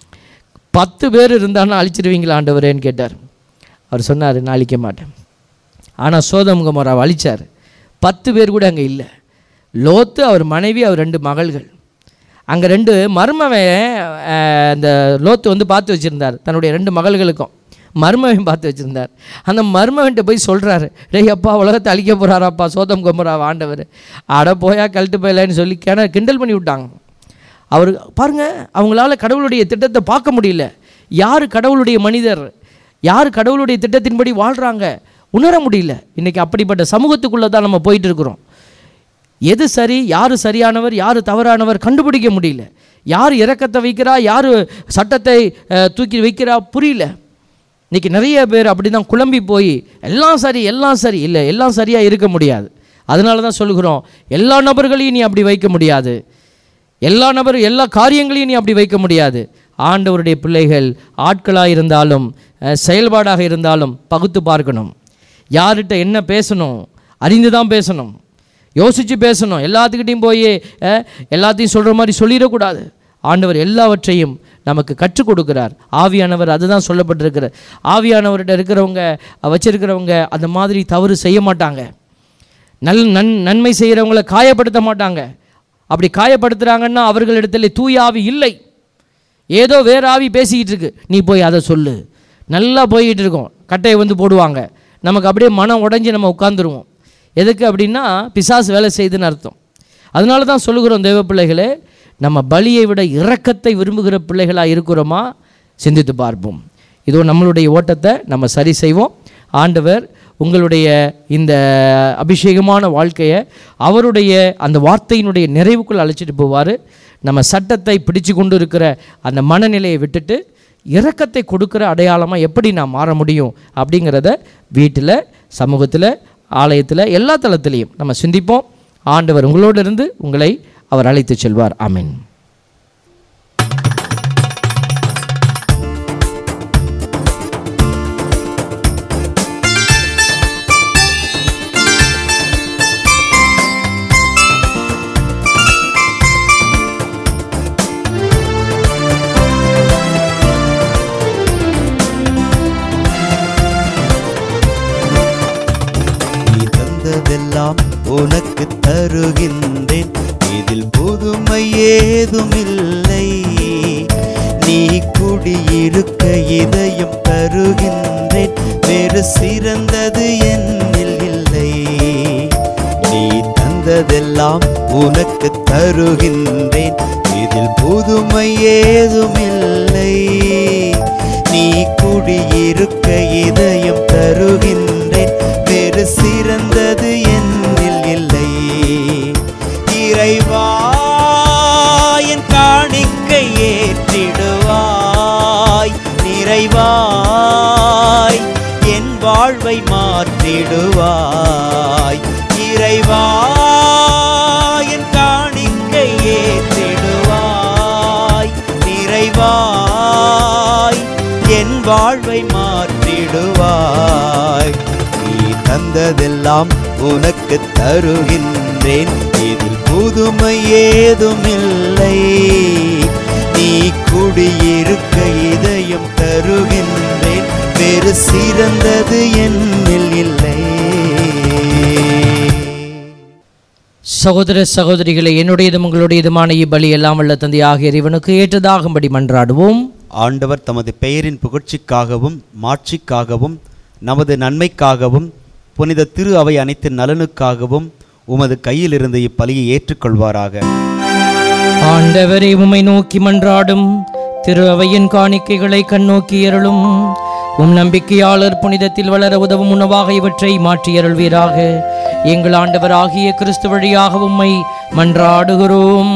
பத்து பேர் இருந்தாலும் அழிச்சிடுவீங்களா ஆண்டவரேன்னு கேட்டார் அவர் சொன்னார் நான் அழிக்க மாட்டேன் ஆனால் சோதம் குமாராவை அழிச்சார் பத்து பேர் கூட அங்கே இல்லை லோத்து அவர் மனைவி அவர் ரெண்டு மகள்கள் அங்கே ரெண்டு மருமவன் அஹ், அந்த லோத்து வந்து பார்த்து வச்சுருந்தார் தன்னுடைய ரெண்டு மகள்களுக்கும் மருமவன் பார்த்து வச்சுருந்தார் அந்த மருமவன்கிட்ட போய் சொல்கிறாரு டேய் அப்பா உலகத்தை அழிக்க போகிறாராப்பா சோதம் குமராவ ஆண்டவர் அட போயா கழட்டு போயலன்னு சொல்லி கிண கிண்டல் பண்ணி விட்டாங்க அவர் பாருங்க அவங்களால கடவுளுடைய திட்டத்தை பார்க்க முடியல யார் கடவுளுடைய மனிதர் யார் கடவுளுடைய திட்டத்தின்படி வாழ்கிறாங்க உணர முடியல இன்றைக்கி அப்படிப்பட்ட சமூகத்துக்குள்ளே தான் நம்ம போயிட்டு இருக்கிறோம் எது சரி யார் சரியானவர் யார் தவறானவர் கண்டுபிடிக்க முடியல யார் இரக்கத்தை வைக்கிறா யார் சட்டத்தை அஹ், தூக்கி வைக்கிறா புரியல இன்னைக்கு நிறைய பேர் அப்படி தான் குழம்பி போய் எல்லாம் சரி எல்லாம் சரி இல்லை எல்லாம் சரியாக இருக்க முடியாது அதனால தான் சொல்லுகிறோம் எல்லா நபர்களையும் நீ அப்படி வைக்க முடியாது எல்லா நபர் எல்லா காரியங்களையும் நீ அப்படி வைக்க முடியாது ஆண்டவருடைய பிள்ளைகள் ஆட்களாக இருந்தாலும் அஹ், செயல்பாடாக இருந்தாலும் பகுத்து பார்க்கணும் யார்கிட்ட என்ன பேசணும் அறிந்து தான் பேசணும் யோசித்து பேசணும் எல்லாத்துக்கிட்டையும் போய் அஹ், எல்லாத்தையும் சொல்கிற மாதிரி சொல்லிடக்கூடாது ஆண்டவர் எல்லாவற்றையும் நமக்கு கற்றுக் கொடுக்கிறார் ஆவியானவர் அதுதான் சொல்லப்பட்டிருக்கிறார் ஆவியானவர்கிட்ட இருக்கிறவங்க வச்சிருக்கிறவங்க அந்த மாதிரி தவறு செய்ய மாட்டாங்க நல் நன் நன்மை செய்கிறவங்கள காயப்படுத்த மாட்டாங்க அப்படி காயப்படுத்துகிறாங்கன்னா அவர்களிடத்தில் தூய ஆவி இல்லை ஏதோ வேற ஆவி பேசிக்கிட்டு இருக்கு நீ போய் அதை சொல்லு நல்லா போய்கிட்டு இருக்கோம் கட்டையை வந்து போடுவாங்க நமக்கு அப்படியே மனம் உடைஞ்சு நம்ம உட்காந்துருவோம் எதுக்கு அப்படின்னா பிசாசு வேலை செய்யுதுன்னு அர்த்தம் அதனால தான் சொல்லுகிறோம் தேவ பிள்ளைகளே நம்ம பலியை விட இரக்கத்தை விரும்புகிற பிள்ளைகளாக இருக்கிறோமா சிந்தித்து பார்ப்போம் இதோ நம்மளுடைய ஓட்டத்தை நம்ம சரி செய்வோம் ஆண்டவர் உங்களுடைய இந்த அபிஷேகமான வாழ்க்கையை அவருடைய அந்த வார்த்தையினுடைய நிறைவுக்குள் அழைச்சிட்டு போவார் நம்ம சட்டத்தை பிடிச்சு கொண்டு இருக்கிற அந்த மனநிலையை விட்டுட்டு இரக்கத்தை கொடுக்குற அடையாளமாக எப்படி நான் மாற முடியும் அப்படிங்கிறத வீட்டில் சமூகத்தில் ஆலயத்தில் எல்லா தளத்திலையும் நம்ம சிந்திப்போம் ஆண்டவர் உங்களோடு இருந்து உங்களை அவர் அழைத்து செல்வார் ஆமென் நீ தந்ததெல்லாம் உனக்கு தருகின்றேன் இதில் புதுமை ஏதுமில்லை நீ குடியிருக்க இதயம் தருகின்றேன் வேறு சிறந்தது என்னில் இல்லை நீ தந்ததெல்லாம் உனக்கு தருகின்றேன் இதில் புதுமை ஏதுமில்லை நீ குடியிருக்க இதயம் தருகின்றேன் வேறு சிறந்தது என்னில் இல்லை இறைவா என் காணிக்கை ஏற்றிடுவாய் நிறைவாய் என் வாழ்வை மாற்றிடுவாய் இறைவா என் காணிக்கை ஏற்றிடுவாய் நிறைவாய் என் வாழ்வை மாற்றிடுவாய் நீ தந்ததெல்லாம் உனக்கு தருகின்றேன் இதில் புதுமை ஏதுமில்லை நீ குடியிருக்க இதயம் தருகின்றேன் வேறு சிறந்தது என்னில் இல்லை சகோதர சகோதரிகளை என்னுடையதும் உங்களுடையதுமான இப்பலி எல்லாம் உள்ள தந்தையாக இறைவனுக்கு ஏற்றதாகும்படி மன்றாடுவோம் ஆண்டவர் தமது பெயரின் புகழ்ச்சிக்காகவும் மாட்சிக்காகவும் நமது நன்மைக்காகவும் புனித திரு அவை அனைத்து நலனுக்காகவும் உமது கையிலிருந்து இப்பலியை ஏற்றுக்கொள்வாராக ஆண்டவரை உம்மை நோக்கி மன்றாடும் திரு அவையின் காணிக்கைகளை கண்ணோக்கி அருளும் உம் நம்பிக்கையாளர் புனிதத்தில் வளர உதவும் உணவாக இவற்றை மாற்றி அருள்வீராக எங்கள் ஆண்டவராகிய கிறிஸ்து வழியாக உம்மை மன்றாடுகிறோம்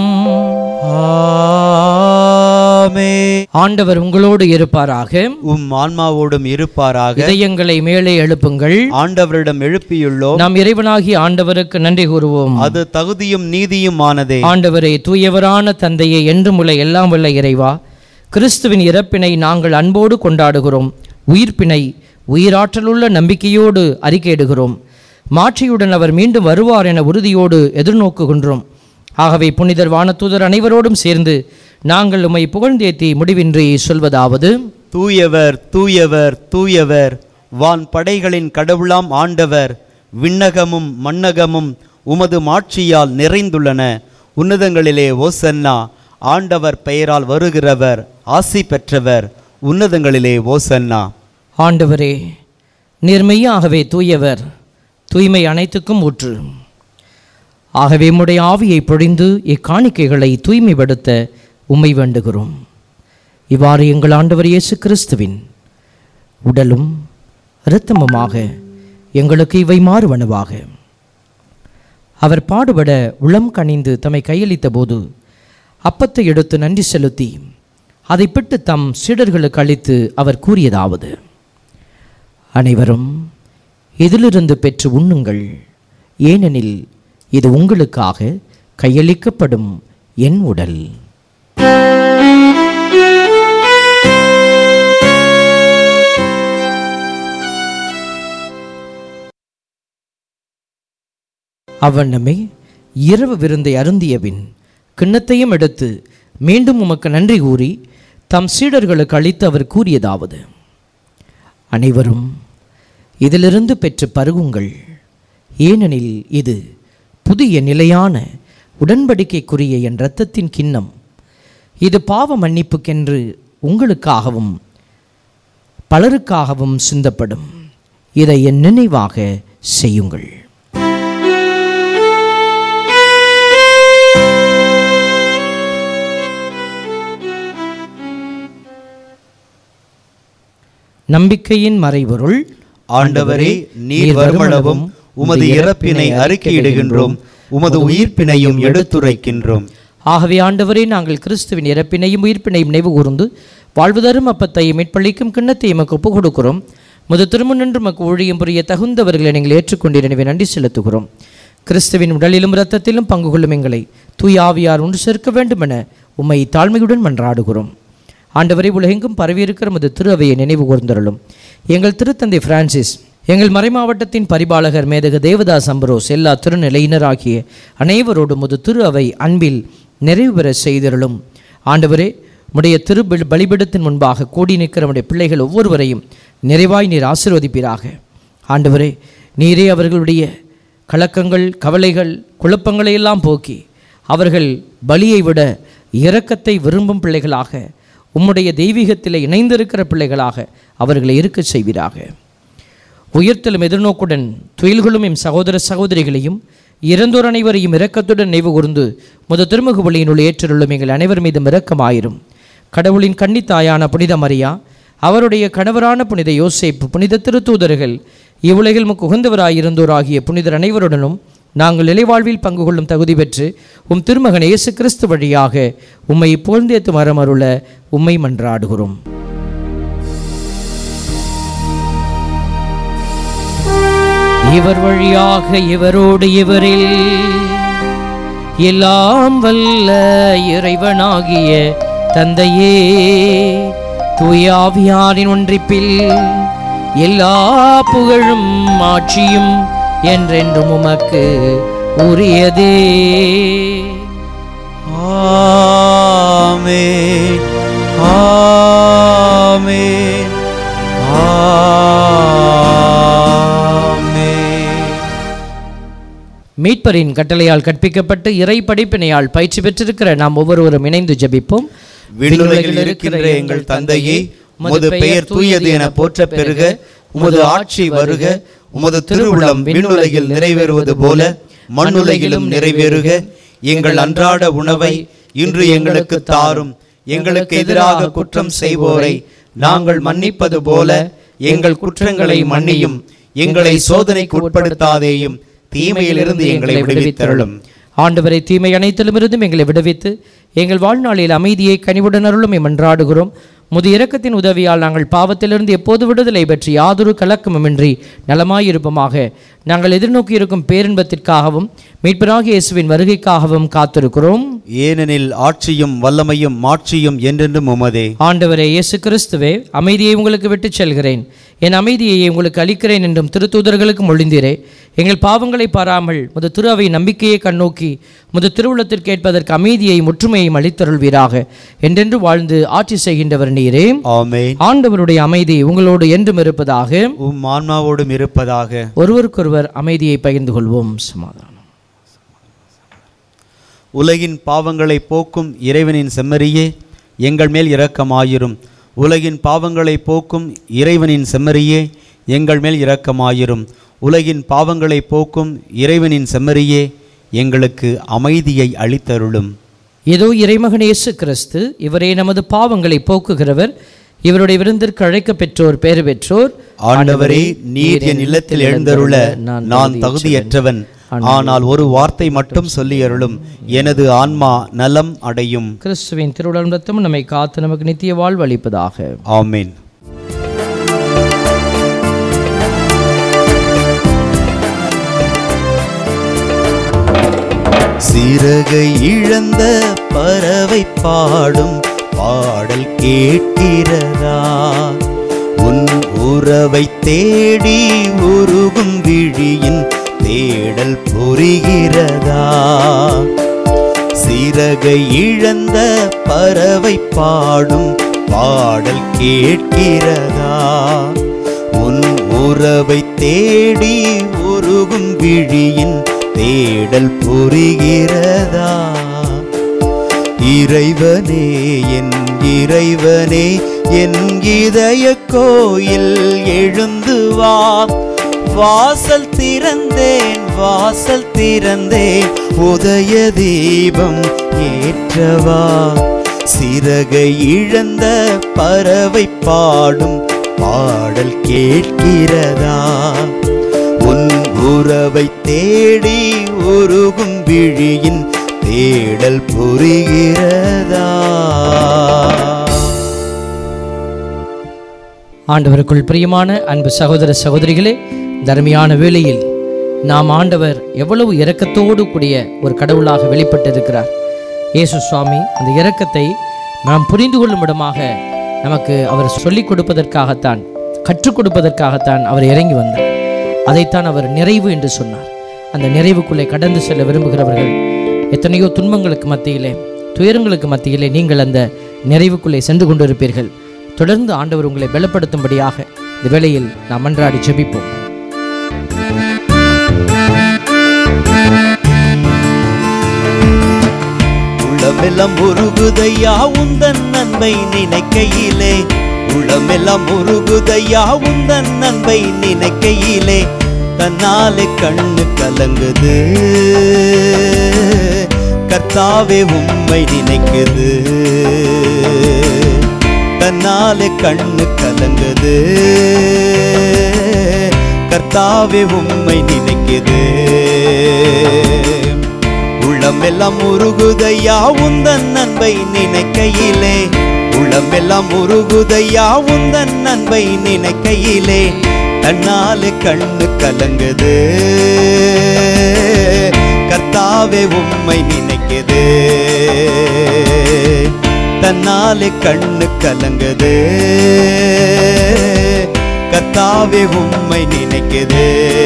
ஆமே ஆண்டவர் உங்களோடு இருப்பாராக உம் ஆன்மாவோடும் இருப்பாராக இதயங்களை மேலே எழுப்புங்கள் ஆண்டவரிடம் எழுப்பியுள்ளோம் நாம் இறைவனாகிய ஆண்டவருக்கு நன்றி கூறுவோம் அது தகுதியும் நீதியுமானதே ஆண்டவரே தூயவரான தந்தையை என்றும் உள்ள எல்லாம் வல்ல இறைவா கிறிஸ்துவின் இறப்பினை நாங்கள் அன்போடு கொண்டாடுகிறோம் உயிர்ப்பினை உயிராற்றலுள்ள நம்பிக்கையோடு அறிக்கையிடுகிறோம் மாற்றியுடன் அவர் மீண்டும் வருவார் என உறுதியோடு எதிர்நோக்குகின்றோம் ஆகவே புனிதர் வானதூதர் அனைவரோடும் சேர்ந்து நாங்கள் உம்மை புகழ்ந்தேத்தி முடிவின்றி சொல்வதாவது தூயவர் தூயவர் தூயவர் வான் படைகளின் கடவுளாம் ஆண்டவர் விண்ணகமும் மண்ணகமும் உமது மாட்சியால் நிறைந்துள்ளன உன்னதங்களிலே ஓசன்னா ஆண்டவர் பெயரால் வருகிறவர் ஆசி பெற்றவர் உன்னதங்களிலே ஓசன்னா ஆண்டவரே நேர்மையாகவே தூயவர் தூய்மை அனைத்துக்கும் ஊற்று ஆகவே உம்முடைய ஆவியை பொழிந்து இக்காணிக்கைகளை தூய்மைப்படுத்த உம்மை வேண்டுகிறோம் இவ்வாறு எங்கள் ஆண்டவர் இயேசு கிறிஸ்துவின் உடலும் இரத்தமுமாக எங்களுக்கு இவை மாறுவனவாக அவர் பாடுபட உளம் கனிந்து தம்மை கையளித்த போது அப்பத்தை எடுத்து நன்றி செலுத்தி அதை பிட்டு தம் சீடர்களுக்கு அளித்து அவர் கூறியதாவது அனைவரும் இதிலிருந்து பெற்று உண்ணுங்கள் ஏனெனில் இது உங்களுக்காக கையளிக்கப்படும் என் உடல் அவ்வண்ணமே இரவு விருந்தை அருந்தியபின் கிண்ணத்தையும் எடுத்து மீண்டும் உமக்கு நன்றி கூறி தம் சீடர்களுக்கு அளித்து அவர் கூறியதாவது அனைவரும் இதிலிருந்து பெற்று பருகுங்கள் ஏனெனில் இது புதிய நிலையான உடன்படிக்கைக்குரிய என் இரத்தத்தின் கிண்ணம் இது பாவ மன்னிப்புக்கென்று உங்களுக்காகவும் பலருக்காகவும் சிந்தப்படும் இதை என் நினைவாக செய்யுங்கள் நம்பிக்கையின் மறைபொருள் ஆண்டவரே நீர் வருமளவும் உமது இறப்பினை அறிக்கையிடுகின்றோம் உமது உயிர்ப்பினையும் எடுத்துரைக்கின்றோம் ஆகவே ஆண்டவரே நாங்கள் கிறிஸ்துவின் இறப்பினையும் உயிர்ப்பினையும் நினைவு கூர்ந்து வாழ்வு தரும் அப்பத்தையும் மீட்பளிக்கும் கிண்ணத்தை எமக்கு ஒப்புக் கொடுக்கிறோம் முது திருமுன்னின்று மக்கு ஊழியம் புரிய தகுந்தவர்களை நீங்கள் ஏற்றுக்கொண்டீர் எனவே நன்றி செலுத்துகிறோம் கிறிஸ்துவின் உடலிலும் இரத்தத்திலும் பங்கு கொள்ளும் எங்களை தூய் ஆவியார் ஒன்று சேர்க்க வேண்டுமென உம்மை தாழ்மையுடன் மன்றாடுகிறோம் ஆண்டவரை உலகெங்கும் பரவியிருக்கிற மது திரு அவையை நினைவு கூர்ந்தருளும் எங்கள் திருத்தந்தை பிரான்சிஸ் எங்கள் மறைமாவட்டத்தின் பரிபாலகர் மேதக தேவதாஸ் அம்பரோஸ் எல்லா திருநிலையினராகிய அனைவரோடும் முது திரு அவை அன்பில் நிறைவு பெற செய்திருளும் ஆண்டவரே உடைய திரு பலி- பலிபீடத்தின் முன்பாக கூடி நிற்கிற உடைய பிள்ளைகள் ஒவ்வொருவரையும் நிறைவாய் நீர் ஆசீர்வதிப்பீராக ஆண்டவரே நீரே அவர்களுடைய கலக்கங்கள் கவலைகள் குழப்பங்களை எல்லாம் போக்கி அவர்கள் பலியை விட இரக்கத்தை விரும்பும் பிள்ளைகளாக உம்முடைய தெய்வீகத்தில் இணைந்திருக்கிற பிள்ளைகளாக அவர்களை இருக்கச் செய்வீராக உயிர்த்தலும் எதிர்நோக்குடன் துயில்களும் எம் சகோதர சகோதரிகளையும் இறந்தோர் அனைவரையும் இரக்கத்துடன் நினைவு கூர்ந்து முத திருமுக வழியினுள் ஏற்றுள்ளும் எங்கள் அனைவர் மீதும் இரக்கமாயிரும் கடவுளின் கன்னித்தாயான புனித மரியா அவருடைய கணவரான புனித யோசேப்பு புனித திருத்தூதர்கள் இவ்வுலகில் முக்கு உகந்தவராயிருந்தோராகிய புனிதர் அனைவருடனும் நாங்கள் நிலைவாழ்வில் பங்கு கொள்ளும் தகுதி பெற்று உம் திருமகன் இயேசு கிறிஸ்து வழியாக உம்மை புகழ்ந்தேத்து மரமருள உம்மை மன்றாடுகிறோம் இவர் வழியாக இவரோடு இவரில் எல்லாம் வல்ல இறைவனாகிய தந்தையே தூயாவியாரின் ஒன்றிப்பில் எல்லா புகழும் ஆட்சியும் என்றென்றும் உமக்கு உரியதே ஆமென் ஆமென் ஆமென் மீட்பரின் கட்டளையால் கற்பிக்கப்பட்டு இறை படிப்பினையால் பயிற்சி பெற்றிருக்கிற நாம் ஒவ்வொருவரும் இணைந்து ஜெபிப்போம் விண்ணுலகில் இருக்கின்ற எங்கள் தந்தையே உமது பெயர் தூயது என போற்ற பெருக உமது ஆட்சி வருக உமது திருவுளம் விண்ணுலகில் நிறைவேறுவது போல மண்ணுலகிலும் நிறைவேறுக எங்கள் அன்றாட உணவை இன்று எங்களுக்கு தாரும் எங்களுக்கு எதிராக குற்றம் செய்வோரை நாங்கள் மன்னிப்பது போல எங்கள் குற்றங்களை மன்னியும் எங்களை சோதனைக்கு உட்படுத்தாதேயும் தீமையிலிருந்து எங்களை விடுவித்தருளும் ஆண்டவரை தீமை அனைத்திலும் இருந்தும் எங்களை விடுவித்து எங்கள் வாழ்நாளில் அமைதியை கனிவுடன் அருளும் மன்றாடுகிறோம் முது இரக்கத்தின் உதவியால் நாங்கள் பாவத்திலிருந்து எப்போது விடுதலை பற்றி யாதொரு கலக்கமுமின்றி நலமாயிருப்போமாக நாங்கள் எதிர்நோக்கி இருக்கும் பேரின்பத்திற்காகவும் மீட்பராகிய இயேசுவின் வருகைக்காகவும் காத்திருக்கிறோம் ஏனெனில் ஆட்சியும் வல்லமையும் மாட்சியும் என்றென்றும் உமதே ஆண்டவரே இயேசு கிறிஸ்துவே அமைதியை உங்களுக்கு விட்டுச் செல்கிறேன் என் அமைதியை உங்களுக்கு அளிக்கிறேன் என்றும் திருத்தூதர்களுக்கு மொழிந்தீரே எங்கள் பாவங்களை பாராமல் முது திரு அவை நம்பிக்கையை கண்ணோக்கி முது திருவுளத்திற்கு கேட்பதற்கு அமைதியை முற்றுமையையும் அளித்தருள்வீராக என்றென்று வாழ்ந்து ஆட்சி செய்கின்றவர் நீரே ஆமென் ஆண்டவருடைய அமைதி உங்களோடு என்றும் இருப்பதாக உம் ஆன்மாவோடும் இருப்பதாக ஒருவருக்கொருவர் அமைதியை பகிர்ந்து கொள்வோம் சமாதானம் உலகின் பாவங்களை போக்கும் இறைவனின் செம்மறியே எங்கள் மேல் இரக்கமாயிரும் உலகின் பாவங்களை போக்கும் இறைவனின் செம்மறியே எங்கள் மேல் இரக்கமாயிரும் உலகின் பாவங்களை போக்கும் இறைவனின் செம்மறியே எங்களுக்கு அமைதியை அளித்தருளும் இதோ இறைமகன் இயேசு கிறிஸ்து இவரே நமது பாவங்களை போக்குகிறவர் இவருடைய விருந்திற்கு அழைக்க பெற்றோர் பேறு பெற்றோர் ஆண்டவரே நீர் என் இல்லத்தில் எழுந்தருள நான் தகுதியற்றவன் ஆனால் ஒரு வார்த்தை மட்டும் சொல்லி அருளும் எனது ஆன்மா நலம் அடையும் கிறிஸ்துவின் திருவுடல் ரத்தம் நம்மை காத்து நமக்கு நித்திய வாழ்வு அளிப்பதாக ஆமென் சிறகை இழந்த பறவை பாடும் பாடல் கேட்கிறதா உன் உறவை தேடி உருகும் விழியின் தேடல் புரிகிறதா சிறகை இழந்த பறவை பாடும் பாடல் கேட்கிறதா உன் உறவை தேடி உருகும் விழியின் தேடல் புரிகிறதா இறைவனே என் இறைவனே என் இதய கோயில் எழுந்து வா வாசல் திறந்தேன் வாசல் திறந்தேன் உதய தீபம் ஏற்றவா சிறகை இழந்த பறவை பாடும் பாடல் கேட்கிறதா உன் உறவை தேடி உருகும் விழியின் தேடல் புரிகிறதா ஆண்டவருக்குள் பிரியமான அன்பு சகோதர சகோதரிகளே தர்மியான வேளையில் நாம் ஆண்டவர் எவ்வளவு இரக்கத்தோடு கூடிய ஒரு கடவுளாக வெளிப்பட்டிருக்கிறார் இயேசு சுவாமி அந்த இரக்கத்தை நாம் புரிந்து கொள்ளும் விடமாக நமக்கு அவர் சொல்லிக் கொடுப்பதற்காகத்தான் கற்றுக் கொடுப்பதற்காகத்தான் அவர் இறங்கி வந்தார் அதைத்தான் அவர் நிறைவு என்று சொன்னார் அந்த நிறைவுக்குள்ளே கடந்து செல்ல விரும்புகிறவர்கள் எத்தனையோ துன்பங்களுக்கு மத்தியிலே துயரங்களுக்கு மத்தியிலே நீங்கள் அந்த நிறைவுக்குள்ளே சென்று கொண்டிருப்பீர்கள் தொடர்ந்து ஆண்டவர் உங்களை பலப்படுத்தும்படியாக இந்த வேளையில் நாம் மன்றாடி ஜெபிப்போம் உள்ளமெல்லாம் உருகுதையா உந்தன் நன்மை நினைக்கையிலே உள்ளமெல்லாம் உருகுதையா உந்தன் நன்மை நினைக்கையிலே தன்னாலே கண்ணு கலங்குது கர்த்தாவே உம்மை நினைக்குது தன்னாலே கண்ணு கலங்குது கர்த்தாவே உம்மை நினைக்குது உள்ளமெல்லாம் உருகுதையா உந்தன் நன்மை நினைக்கையிலே உள்ளமெல்லாம் உருகுதையா உந்தன் நன்மை நினைக்கையிலே தன்னாலே கண்ணு கலங்குது கர்த்தாவே உம்மை நினைக்குது தன்னாலே கண்ணு கலங்குது கர்த்தாவே உம்மை நினைக்குது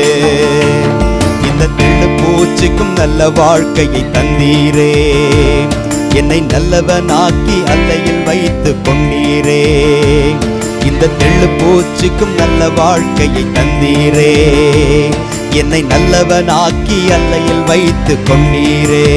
இந்த தெள்ளு பூச்சிக்கும் நல்ல வாழ்க்கையை தந்தீரே என்னை நல்லவனாக்கி அல்லையில் வைத்து கொண்டீரே இந்த தெள்ளு பூச்சிக்கும் நல்ல வாழ்க்கையை தந்தீரே என்னை நல்லவனாக்கி அல்லையில் வைத்து கொண்டீரே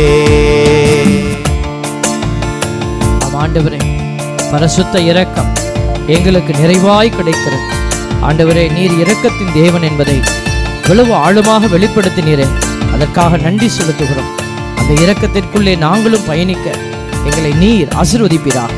ஆம் ஆண்டவரே பரிசுத்த இரக்கம் எங்களுக்கு நிறைவாய் கிடைக்கிறது ஆண்டவரே நீர் இரக்கத்தின் தேவன் என்பதை இவ்வளவு ஆழமாக வெளிப்படுத்தினீரே அதற்காக நன்றி செலுத்துகிறோம் அந்த இரக்கத்திற்குள்ளே நாங்களும் பயணிக்க எங்களை நீர் ஆசிர்வதிப்பீராக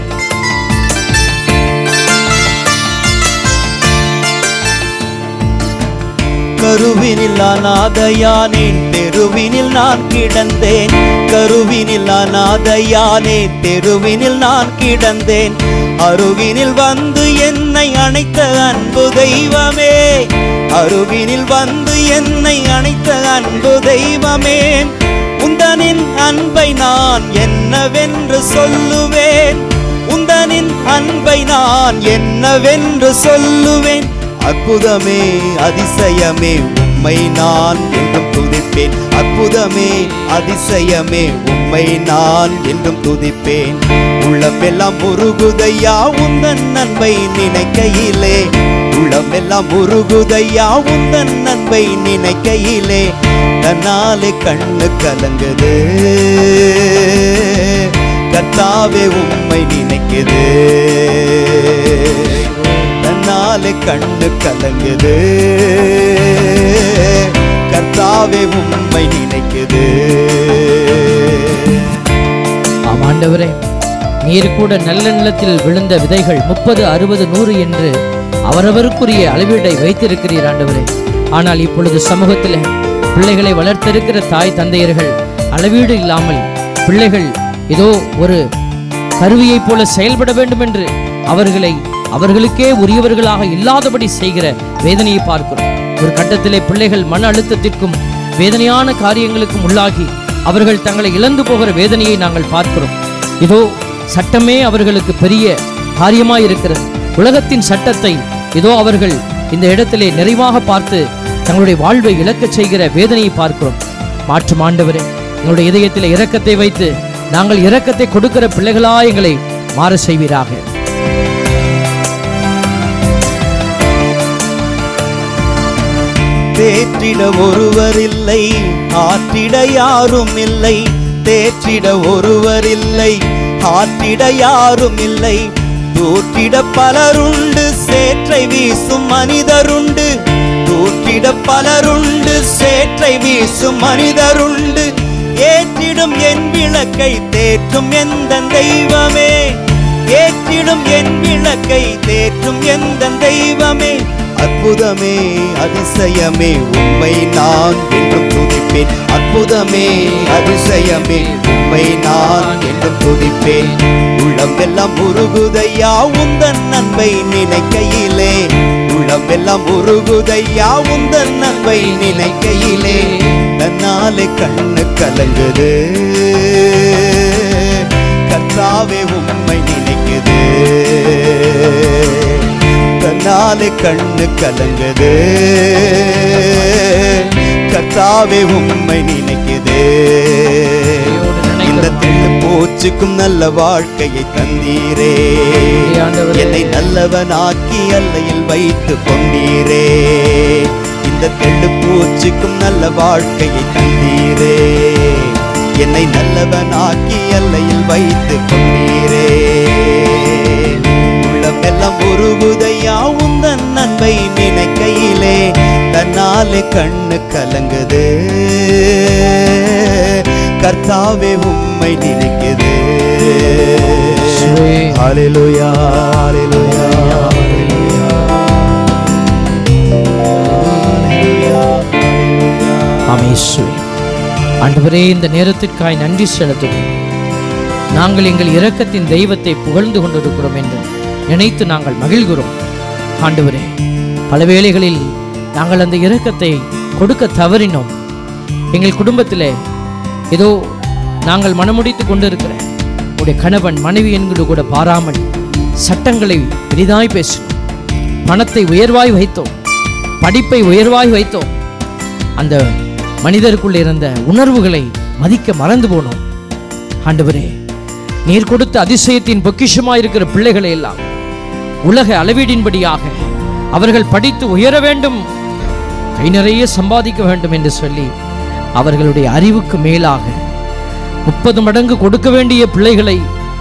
கருவினில் அநாதையானேன் தெருவினில் நான் கிடந்தேன் கருவினில் அநாதையானேன் தெருவினில் நான் கிடந்தேன் அருகினில் வந்து என்னை அணைத்த அன்பு தெய்வமே அருகினில் வந்து என்னை அணைத்த அன்பு தெய்வமே உந்தனின் அன்பை நான் என்னவென்று சொல்லுவேன் உந்தனின் அன்பை நான் என்னவென்று சொல்லுவேன் அற்புதமே அதிசயமே உம்மை நான் என்றும் துதிப்பேன் அற்புதமே அதிசயமே உம்மை நான் என்றும் துதிப்பேன் உள்ளமெல்லாம் உருகுதையா உந்தன் நன்மை நினைக்கையிலே உள்ளமெல்லாம் உருகுதையா உந்தன் நன்மை நினைக்கையிலே தன்னாலே கண்ணு கலங்குது கர்த்தாவே உம்மை நினைக்குது தன்னாலே கண்ணு கலங்குது கர்த்தாவே உம்மை நினைக்குது ஆம் ஆண்டவரே நீர் கூட நல்ல நிலத்தில் விழுந்த விதைகள் முப்பது அறுபது நூறு என்று அவரவருக்குரிய அளவீடை வைத்திருக்கிறீர் ஆண்டவரே ஆனால் இப்பொழுது சமூகத்தில் பிள்ளைகளை வளர்த்திருக்கிற தாய் தந்தையர்கள் அளவீடு இல்லாமல் பிள்ளைகள் ஏதோ ஒரு கருவியைப் போல செயல்பட வேண்டும் என்று அவர்களை அவர்களுக்கே உரியவர்களாக இல்லாதபடி செய்கிற வேதனையை பார்க்கிறோம் ஒரு கட்டத்திலே பிள்ளைகள் மன அழுத்தத்திற்கும் வேதனையான காரியங்களுக்கும் உள்ளாகி அவர்கள் தங்களை இழந்து போகிற வேதனையை நாங்கள் பார்க்கிறோம் இதோ சட்டமே அவர்களுக்கு பெரிய காரியமாய் இருக்கிறது உலகத்தின் சட்டத்தை இதோ அவர்கள் இந்த இடத்திலே நிறைவாக பார்த்து தங்களுடைய வாழ்வை இழக்கச் செய்கிற வேதனையை பார்க்கிறோம் மாற்றும் ஆண்டவரே எங்களுடைய இதயத்தில் இரக்கத்தை வைத்து நாங்கள் இரக்கத்தை கொடுக்கிற பிள்ளைகளா எங்களை மாற செய்வீராக தேற்றிட ஒருவர் இல்லை ஆற்றிட யாரும் இல்லை தேற்றிட ஒருவர் இல்லை ஆற்றிட யாரும் இல்லை தூற்றிட பலருண்டு சேற்றை வீசும் மனிதருண்டு தூற்றிட பலருண்டு சேற்றை வீசும் மனிதருண்டு ஏற்றிடும் என் விளக்கை தேற்றும் எந்த தெய்வமே ஏற்றிடும் என் விளக்கை தேற்றும் எந்த தெய்வமே அற்புதமே அதிசயமே உண்மை நான் என்றும் துதிப்பேன் அற்புதமே அதிசயமே உண்மை நான் என்றும் துதிப்பேன் உள்ளம் எல்லாம் உருகுதையா உந்தன் நன்மை நினைக்கையிலே உள்ளம் எல்லாம் உருகுதையா உந்தன் நன்மை நினைக்கையிலே தன்னாலே கண்ணு கலங்குது கர்த்தாவே உண்மை நினைக்குது தன்னாலே கண்ணு கலங்குது கர்த்தாவே உண்மை நினைக்குது இந்த தெள்ளு போச்சுக்கும் நல்ல வாழ்க்கையை தந்தீரே ஆண்டவரே. என்னை நல்லவனாக்கி அல்லையில் வைத்து கொண்டீரே இந்த தெள்ளு பூச்சுக்கும் நல்ல வாழ்க்கையை தந்தீரே என்னை நல்லவனாக்கி எல்லையில் வைத்து கொண்டீரே உள்ளம் எல்லாம் உருகுதையா உந்தன் நன்மை நினைக்கையிலே தன்னாலே கண்ணு கலங்குது கர்த்தாவே உம்மை நினைக்குது இயேசுவே. ஹalleluya ஹalleluya ஆமேஸ்வரி ஆண்டவரே இந்த நேரத்திற்காய் நன்றி செலுத்துகிறோம் நாங்கள் எங்கள் இரக்கத்தின் தெய்வத்தை புகழ்ந்து கொண்டிருக்கிறோம் என்று நினைத்து நாங்கள் மகிழ்கிறோம் ஆண்டவரே பல வேளைகளில் நாங்கள் அந்த இரக்கத்தை கொடுக்க தவறினோம் எங்கள் குடும்பத்திலே ஏதோ நாங்கள் மனமுடித்து கொண்டிருக்கிற உடைய கணவன் மனைவி என்கிறது கூட பாராமல் சட்டங்களை பெரிதாய் பேசினோம் பணத்தை உயர்வாய் வைத்தோம் படிப்பை உயர்வாய் வைத்தோம் அந்த மனிதருக்குள்ள இருந்த உணர்வுகளை மதிக்க மறந்து போனோம் ஆண்டவரே நீர் கொடுத்த அதிசயத்தின் பொக்கிஷமாய் இருக்கிற பிள்ளைகளை எல்லாம் உலக அளவீடின்படியாக அவர்கள் படித்து உயர வேண்டும் கை நிறைய சம்பாதிக்க வேண்டும் என்று சொல்லி அவர்களுடைய அறிவுக்கு மேலாக முப்பது மடங்கு கொடுக்க வேண்டிய பிள்ளைகளை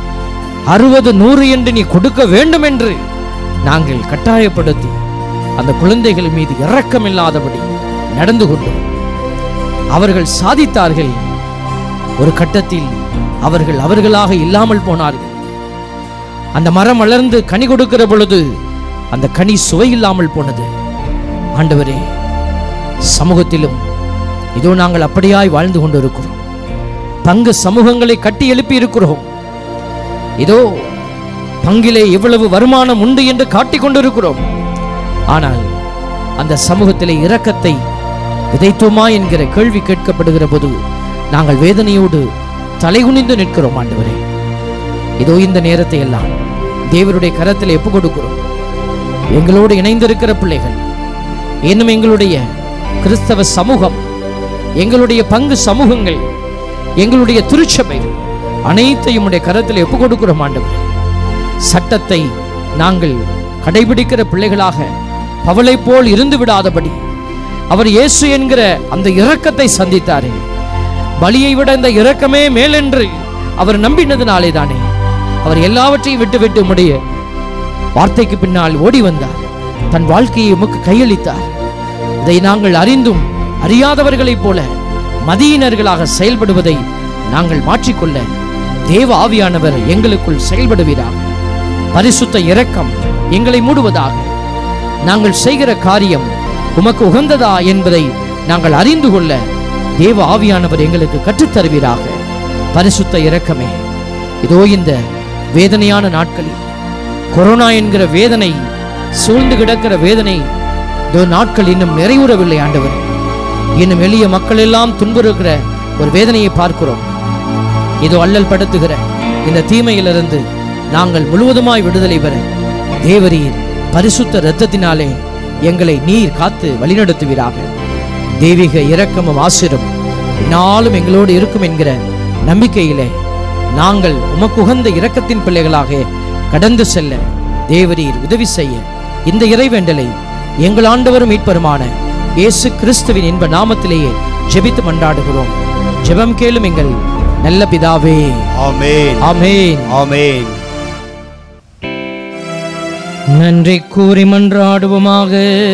அறுபது நூறு என்று நீ கொடுக்க வேண்டும் என்று நாங்கள் கட்டாயப்படுத்தி அந்த குழந்தைகள் மீது இரக்கமில்லாதபடி நடந்து கொண்டோம் அவர்கள் சாதித்தார்கள் ஒரு கட்டத்தில் அவர்கள் அவர்களாக இல்லாமல் போனார்கள் அந்த மரம் வளர்ந்து கனி கொடுக்கிற பொழுது அந்த கனி சுவை இல்லாமல் போனது ஆண்டவரே சமூகத்திலும் இதோ நாங்கள் அப்படியாய் வாழ்ந்து கொண்டிருக்கிறோம் பங்கு சமூகங்களை கட்டி எழுப்பி இருக்கிறோம் இதோ பங்கிலே எவ்வளவு வருமானம் உண்டு என்று காட்டிக் கொண்டிருக்கிறோம் ஆனால் அந்த சமூகத்திலே இரக்கத்தை விதைத்தோமா என்கிற கேள்வி கேட்கப்படுகிற போது நாங்கள் வேதனையோடு தலைகுனிந்து நிற்கிறோம் ஆண்டவரே இதோ இந்த நேரத்தை எல்லாம் தேவருடைய கரத்தில் ஒப்பு கொடுக்கிறோம் எங்களோடு இணைந்திருக்கிற பிள்ளைகள் இன்னும் எங்களுடைய கிறிஸ்தவ சமூகம் எங்களுடைய பங்கு சமூகங்கள் எங்களுடைய திருச்சபைகள் அனைத்தையும் உடைய கரத்தில் ஒப்பு கொடுக்கிறோம் ஆண்டவரே சட்டத்தை நாங்கள் கடைபிடிக்கிற பிள்ளைகளாக பவளை போல் இருந்து விடாதபடி அவர் இயேசு என்கிற அந்த இரக்கத்தை சந்தித்தாரே பலியை விட இந்த இரக்கமே மேலென்று அவர் நம்பினதுனாலே தானே அவர் எல்லாவற்றையும் விட்டு விட்டு உம்முடைய வார்த்தைக்கு பின்னால் ஓடி வந்தார் தன் வாழ்க்கையை உமக்கு கையளித்தார் இதை நாங்கள் அறிந்தும் அறியாதவர்களைப் போல மதியினர்களாக செயல்படுவதை நாங்கள் மாற்றிக்கொள்ள தேவ ஆவியானவர் எங்களுக்குள் செயல்படுவீராக பரிசுத்த இரக்கம் எங்களை மூடுவதாக நாங்கள் செய்கிற காரியம் உமக்கு உகந்ததா என்பதை நாங்கள் அறிந்து கொள்ள தேவ ஆவியானவர் எங்களுக்கு கற்றுத்தருவீராக பரிசுத்த இரக்கமே இதோ இந்த வேதனையான நாட்களில் கொரோனா என்கிற வேதனை சூழ்ந்து கிடக்கிற வேதனை இதோ நாட்கள் இன்னும் நிறைவுறவில்லை ஆண்டவரே இன்னும் எளிய மக்கள் எல்லாம் துன்புறுகிற ஒரு வேதனையை பார்க்கிறோம் இதோ அல்லல் படுத்துகிற இந்த தீமையிலிருந்து நாங்கள் முழுவதுமாய் விடுதலை பெற தேவரீர் பரிசுத்த இரத்தத்தினாலே எங்களை நீர் காத்து வழிநடத்துவீராக தெய்வீக இரக்கமும் ஆசிரும் நாளும் எங்களோடு இருக்கும் என்கிற நம்பிக்கையிலே நாங்கள் உமக்கு உகந்த இரக்கத்தின் பிள்ளைகளாக கடந்து செல்ல தேவரீர் உதவி செய்ய இந்த இறைவேண்டலை எங்கள் ஆண்டவரும் மீட்பருமான இயேசு கிறிஸ்துவின் இன்ப நாமத்திலேயே ஜெபித்து மன்றாடுகிறோம் ஜெபம் கேளும் எங்கள் நல்ல பிதாவே ஆமென் ஆமென் ஆமென் நன்றி கூறி மன்றாடுவோமாக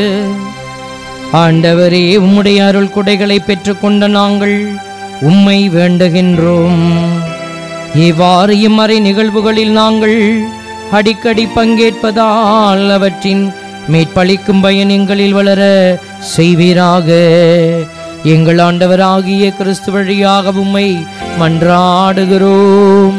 ஆண்டவரே உம்முடைய அருள் கொடைகளை பெற்றுக்கொண்ட நாங்கள் உம்மை வேண்டுகின்றோம் இவ்வாறு இம்மறை நிகழ்வுகளில் நாங்கள் அடிக்கடி பங்கேற்பதால் அவற்றின் மேற்பளிக்கும் பயன் எங்களில் வளர செய்வீராக எங்கள் ஆண்டவராகிய கிறிஸ்து வழியாக உம்மை மன்றாடுகிறோம்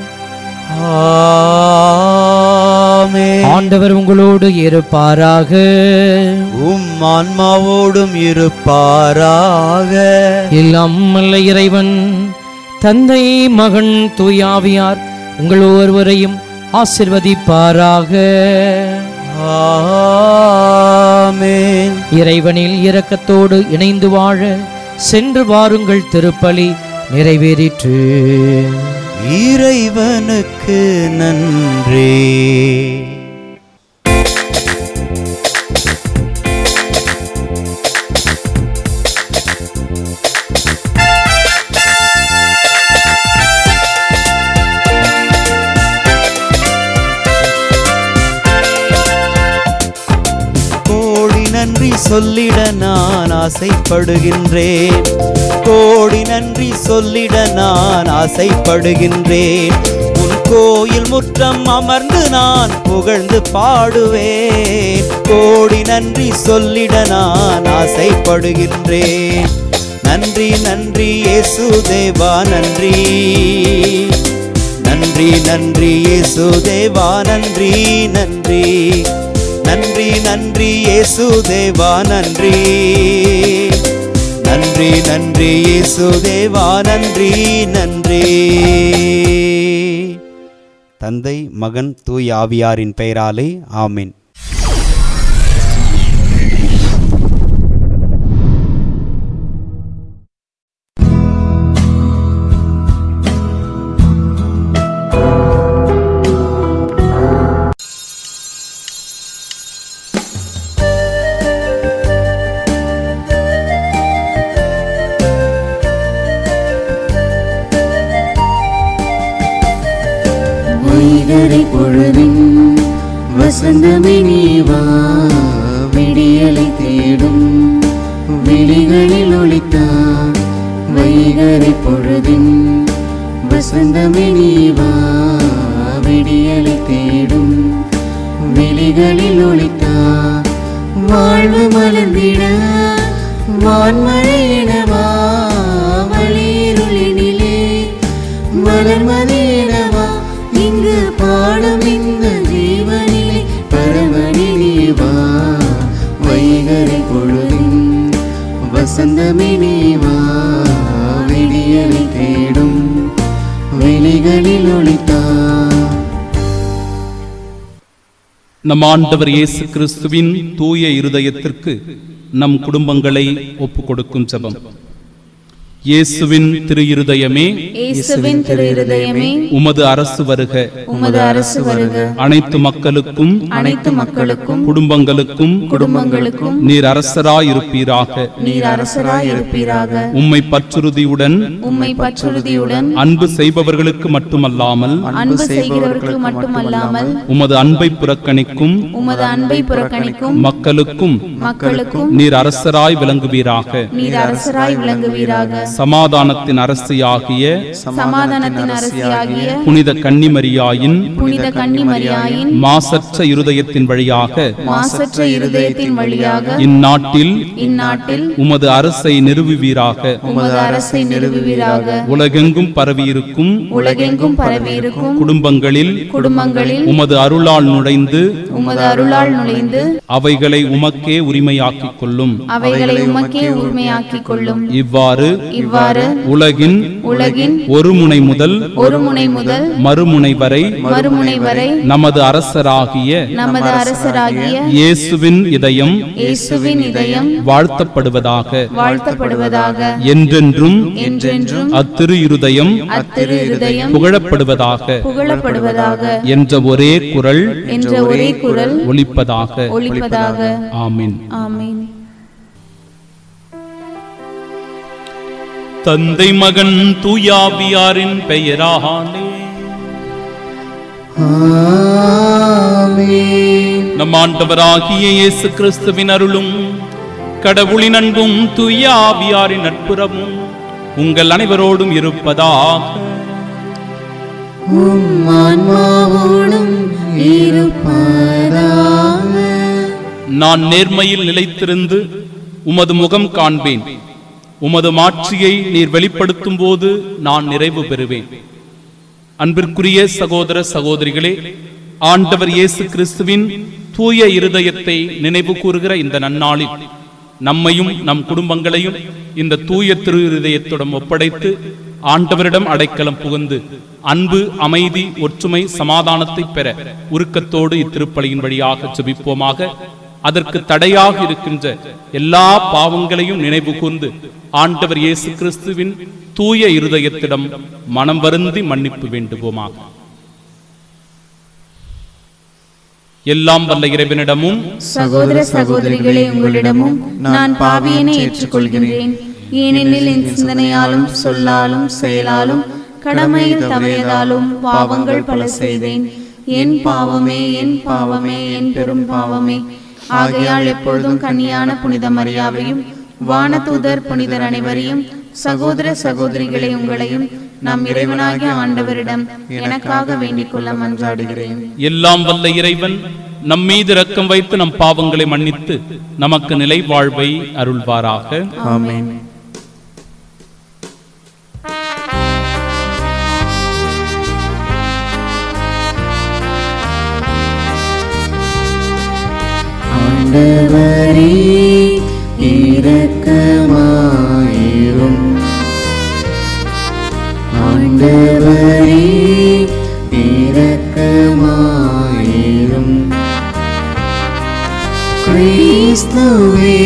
ஆமென் ஆண்டவர் உங்களோடு இருப்பாராக உம் ஆன்மாவோடும் இருப்பாராக எல்லாம் வல்ல இறைவன் தந்தை மகன் தூயாவியார் உங்கள் ஒருவரையும் ஆசிர்வதிப்பாராக ஆமென் இறைவனில் இரக்கத்தோடு இணைந்து வாழ சென்று வாருங்கள் திருப்பலி நிறைவேறிற்று இறைவனுக்கு நன்றி கோடி நன்றி சொல்லிட நான் ஆசைப்படுகின்றேன் கோடி நன்றி சொல்லிட நான் ஆசைப்படுகின்றேன் உன் கோயில் முற்றம் அமர்ந்து நான் புகழ்ந்து பாடுவேன் கோடி நன்றி சொல்லிட நான் ஆசைப்படுகின்றேன் நன்றி நன்றி இயேசு தேவா நன்றி நன்றி நன்றி இயேசு தேவா நன்றி நன்றி நன்றி நன்றி இயேசு தேவா நன்றி நன்றி நன்றி இயேசு தேவா நன்றி நன்றி தந்தை மகன் தூய் ஆவியாரின் பெயராலே ஆமென் வைகரை பொழுதின் வசந்தமே நீவா விடியலை தேடும் விழிகளில் ஒளித்தா வைகரை பொழுதின் வசந்தமே நீவா விடியலை தேடும் விழிகளில் ஒளித்தா வாழ்வு மலர்ந்திட வான்மழை எனவா வழியிருளினிலே மலர்மதியிடவா இங்கு பாடும் இந்த ஜீவனிலே பரவடி நீவா வைகரை பொழுதின் வசந்தமே நீவா விடியலை தேடும் வெளிகளில் ஒளித்தா நம் ஆண்டவர் இயேசு கிறிஸ்துவின் தூய இருதயத்திற்கு நம் குடும்பங்களை ஒப்புக் கொடுக்கும் ஜெபம் இயேசுவின் திரு இருதயமே இயேசுவின் திரு இருதயமே உமது அரசு வருக உமது அரசு வருக அனைத்து மக்களுக்கும் அனைத்து மக்களுக்கும் குடும்பங்களுக்கும் குடும்பங்களுக்கும் நீர் அரசராயிருப்பீராக நீர் அரசராய் இருப்பீராக உம்மை பற்றுறுதியுடன் உம்மை பற்றுறுதியுடன் அன்பு செய்பவர்களுக்கு மட்டுமல்லாமல் அன்பு செய்கிறவர்களுக்கு மட்டுமல்லாமல் உமது அன்பை புறக்கணிக்கும் உமது அன்பை புறக்கணிக்கும் மக்களுக்கும் மக்களுக்கும் நீர் அரசராய் விளங்குவீராக நீர் அரசராய் விளங்குவீராக சமாதானத்தின் அரசியாகிய சமாதானத்தின் அரசியாகிய புனித கன்னிமரியாயின் புனித கன்னிமரியாயின் மாசற்ற இருதயத்தின் வழியாக மாசற்ற இருதயத்தின் வழியாக இந்நாட்டில் இந்நாட்டில் உமது அரசை நிறுவுவீராக உமது அரசை நிறுவுவீராக உலகெங்கும் பரவியிருக்கும் உலகெங்கும் பரவியிருக்கும் குடும்பங்களில் குடும்பங்களில் உமது அருளால் நுழைந்து உமது அருளால் நுழைந்து அவைகளை உமக்கே உரிமையாக்கிக் கொள்ளும் அவைகளை உமக்கே உரிமையாக்கிக் கொள்ளும் இவ்வாறு இவ்வாறு உலகின் உலகின் ஒரு முனை முதல் ஒரு முனை முதல் மறுமுனை வரை மறுமுனை வரை நமது அரசராகிய நமது அரசராகிய இயேசுவின் இதயம் இயேசுவின் இதயம் வாழ்த்தப்படுவதாக வாழ்த்தப்படுவதாக என்றென்றும் என்றென்றும் அத்திரு இருதயம் அத்திரு இருதயம் புகழப்படுவதாக புகழப்படுவதாக என்ற ஒரே குரல் என்ற ஒரே குரல் ஒலிப்பதாக ஒலிப்பதாக ஆமீன் ஆமென் தந்தை மகன் தூயாவியாரின் பெயராலே நம் ஆண்டவராகிய இயேசு கிறிஸ்துவின் அருளும் கடவுளின் அன்பும் தூயாவியாரின் நட்புறவும் உங்கள் அனைவரோடும் இருப்பதாக ஆன்மாவோடும் இருப்பதாக நான் நேர்மையில் நிலைத்திருந்து உமது முகம் காண்பேன் உமது மாட்சியை நீர் வெளிப்படுத்தும் போது நான் நிறைவு பெறுவேன் அன்பிற்குரிய சகோதர சகோதரிகளே ஆண்டவர் இயேசு கிறிஸ்துவின் தூய இருதயத்தை நினைவு கூறுகிற இந்த நன்னாளில் நம்மையும் நம் குடும்பங்களையும் இந்த தூய திரு இருதயத்துடன் ஒப்படைத்து ஆண்டவரிடம் அடைக்கலம் புகுந்து அன்பு அமைதி ஒற்றுமை சமாதானத்தை பெற உருக்கத்தோடு இத்திருப்பலியின் வழியாக ஜெபிப்போமாக அதற்கு தடையாக இருக்கின்ற எல்லா பாவங்களையும் நினைவு கூர்ந்து ஆண்டவர் இயேசு கிறிஸ்துவின் தூய இருதயத்திடம் மனம் வருந்தி மன்னிப்பு வேண்டுவோமாக எல்லாம் வல்ல இறைவனிடமும் சகோதர சகோதரிகளே உங்களிடமும் நான் பாவியனை ஏற்றுக்கொள்கின்றேன் ஏனெனில் என் சிந்தனையாலும் சொல்லாலும் செயலாலும் கடமையில் தவறியதாலும் பாவங்கள் பல செய்தேன் என் பாவமே என் பாவமே என் பெரும் பாவமே ஆகையால் எப்பொழுதும் கன்னியான புனித மரியாவையும் வானதூதர் புனிதர் அனைவரையும் சகோதர சகோதரிகளை உங்களையும் நம் இறைவனாகிய ஆண்டவரிடம் எனக்காக வேண்டிக் கொள்ள மன்றாடுகிறேன் எல்லாம் வல்ல இறைவன் நம் மீது இரக்கம் வைத்து நம் பாவங்களை மன்னித்து நமக்கு நிலை வாழ்வை அருள்வாராக ஆமென் ஆண்டவரே இரக்கமாயிரும் ஆண்டவரே இரக்கமாயிரும் கிறிஸ்துவே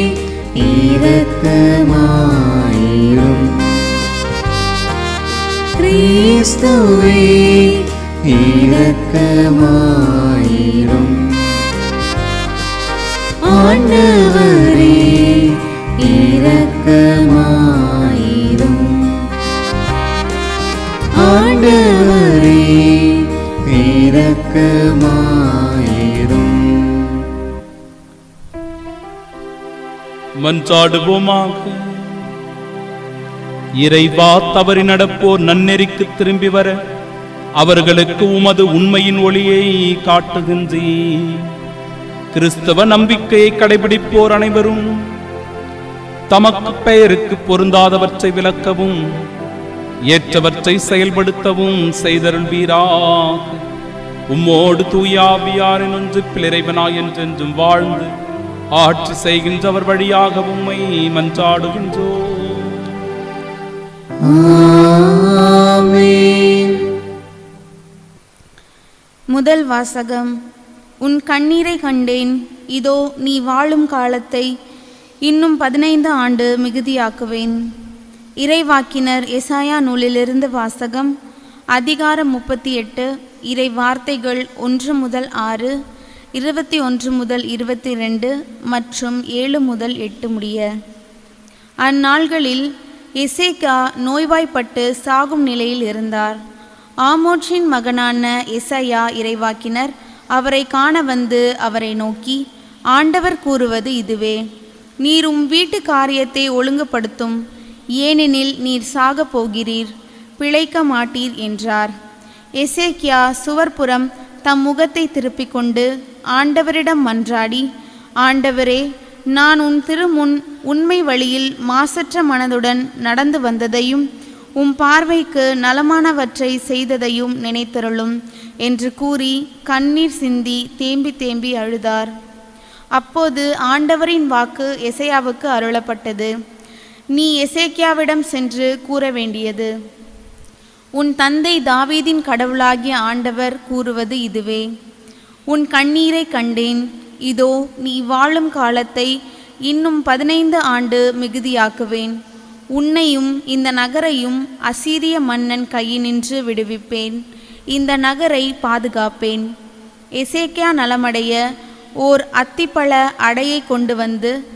இரக்கமாயிரும் கிறிஸ்துவே இரக்கமாயிரும் ஆண்டவரே இரக்கமாயிரும் ஆண்டவரே இரக்கமாயிரும் மன்றாடுவோமாக இறைவா தவறி நடப்போர் நன்னெறிக்கு திரும்பி வர அவர்களுக்கு உமது உண்மையின் ஒளியை காட்டுகின்றீ கிறிஸ்தவ நம்பிக்கையை கடைபிடிப்போர் அனைவரும் தமக்கு பெயருக்கு பொருந்தாதவற்றை விளக்கவும் ஏற்றவற்றை செயல்படுத்தவும் செய்தருள்வீராக உம்மோடு தூயாவியாரின் ஒன்று பிளிரைவனாய் என்றென்றும் வாழ்ந்து ஆட்சி செய்கின்றவர் வழியாக உம்மை மன்றாடுகின்றோ ஆமென் முதல் வாசகம் உன் கண்ணீரை கண்டேன் இதோ நீ வாழும் காலத்தை இன்னும் பதினைந்து ஆண்டு மிகுதியாக்குவேன் இறைவாக்கினர் எசாயா நூலிலிருந்து வாசகம் அதிகாரம் முப்பத்தி எட்டு இறை வார்த்தைகள் ஒன்று முதல் ஆறு இருபத்தி ஒன்று முதல் இருபத்தி ரெண்டு மற்றும் ஏழு முதல் எட்டு முடிய அந்நாள்களில் எசேக்கா நோய்வாய்ப்பட்டு சாகும் நிலையில் இருந்தார் ஆமோற்றின் மகனான எசையா இறைவாக்கினர் அவரை காண வந்து அவரை நோக்கி ஆண்டவர் கூறுவது இதுவே நீர் உம் வீட்டு காரியத்தை ஒழுங்குபடுத்தும் ஏனெனில் நீர் சாகப் போகிறீர் பிழைக்க மாட்டீர் என்றார் எசேக்கியா சுவர்புறம் தம் முகத்தை திருப்பிக் கொண்டு ஆண்டவரிடம் மன்றாடி ஆண்டவரே நான் உன் திருமுன் உண்மை வழியில் மாசற்ற மனதுடன் நடந்து வந்ததையும் உம் பார்வைக்கு நலமானவற்றை செய்ததையும் நினைத்தருளும் என்று கூறி கண்ணீர் சிந்தி தேம்பி தேம்பி அழுதார் அப்போது ஆண்டவரின் வாக்கு எசையாவுக்கு அருளப்பட்டது நீ எசேக்கியாவிடம் சென்று கூற வேண்டியது உன் தந்தை தாவீதின் கடவுளாகிய ஆண்டவர் கூறுவது இதுவே உன் கண்ணீரை கண்டேன் இதோ நீ வாழும் காலத்தை இன்னும் பதினைந்து ஆண்டு மிகுதியாக்குவேன் உன்னையும் இந்த நகரையும் அசீரிய மன்னன் கையினின்று விடுவிப்பேன் இந்த நகரை பாதுகாப்பேன் எசேக்கியா நலமடைய ஓர் அத்திப்பழ அடையை கொண்டு வந்து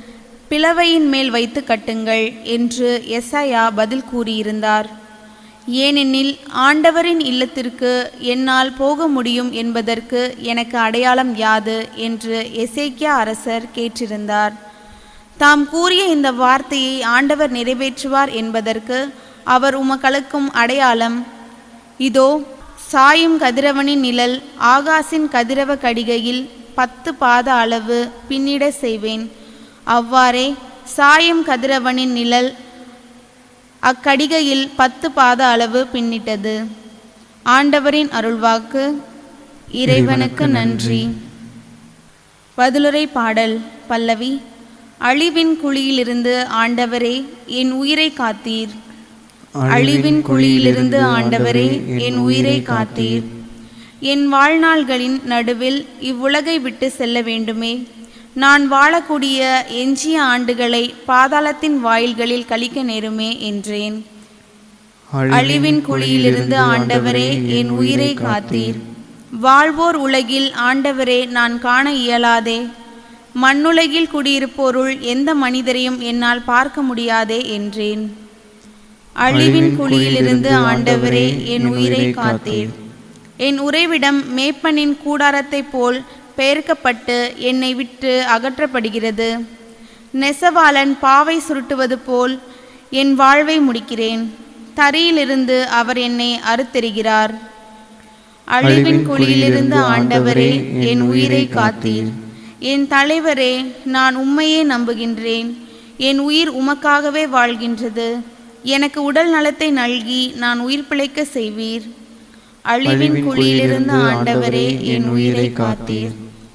பிளவையின் மேல் வைத்து கட்டுங்கள் என்று எஸ்ஐயா பதில் கூறியிருந்தார் ஏனெனில் ஆண்டவரின் இல்லத்திற்கு என்னால் போக முடியும் என்பதற்கு எனக்கு அடையாளம் யாது என்று எசேக்கியா அரசர் கேட்டிருந்தார் தாம் கூறிய இந்த வார்த்தையை ஆண்டவர் நிறைவேற்றுவார் என்பதற்கு அவர் உமக்களுக்கும் அடையாளம் இதோ சாயும் கதிரவனின் நிழல் ஆகாசின் கதிரவ கடிகையில் பத்து பாத அளவு பின்னிட செய்வேன் அவ்வாறே சாயும் கதிரவனின் நிழல் அக்கடிகையில் பத்து பாத அளவு பின்னிட்டது ஆண்டவரின் அருள்வாக்கு இறைவனுக்கு நன்றி பதிலுரை பாடல் பல்லவி அழிவின் குழியிலிருந்து ஆண்டவரே என் உயிரை காத்தீர் அழிவின் குழியிலிருந்து ஆண்டவரே என் உயிரை காத்தீர் என் வாழ்நாள்களின் நடுவில் இவ்வுலகை விட்டு செல்ல வேண்டுமே நான் வாழக்கூடிய எஞ்சிய ஆண்டுகளை பாதாளத்தின் வாயில்களில் கழிக்க நேருமே என்றேன் அழிவின் குழியிலிருந்து ஆண்டவரே என் உயிரை காத்தீர் வாழ்வோர் உலகில் ஆண்டவரே நான் காண இயலாதே மண்ணுலகில் குடியிருப்போருள் எந்த மனிதரையும் என்னால் பார்க்க முடியாதே என்றேன் அழிவின் குழியிலிருந்து ஆண்டவரே என் உயிரை காத்தீர் என் உறைவிடம் மேப்பனின் கூடாரத்தைப் போல் பெயர்க்கப்பட்டு என்னை விட்டு அகற்றப்படுகிறது நெசவாளன் பாவை சுருட்டுவது போல் என் வாழ்வை முடிக்கிறேன் தரையிலிருந்து அவர் என்னை அறுத்தெறிகிறார் அழிவின் குழியிலிருந்து ஆண்டவரே என் உயிரை காத்தீர் என் தலைவரே நான் உம்மையே நம்புகின்றேன் என் உயிர் உமக்காகவே வாழ்கின்றது எனக்கு உடல் நலத்தை நல்கி நான் உயிர் பிழைக்க செய்வீர் அழிவின் குழியிலிருந்து ஆண்டவரே என் உயிரை காத்தீர்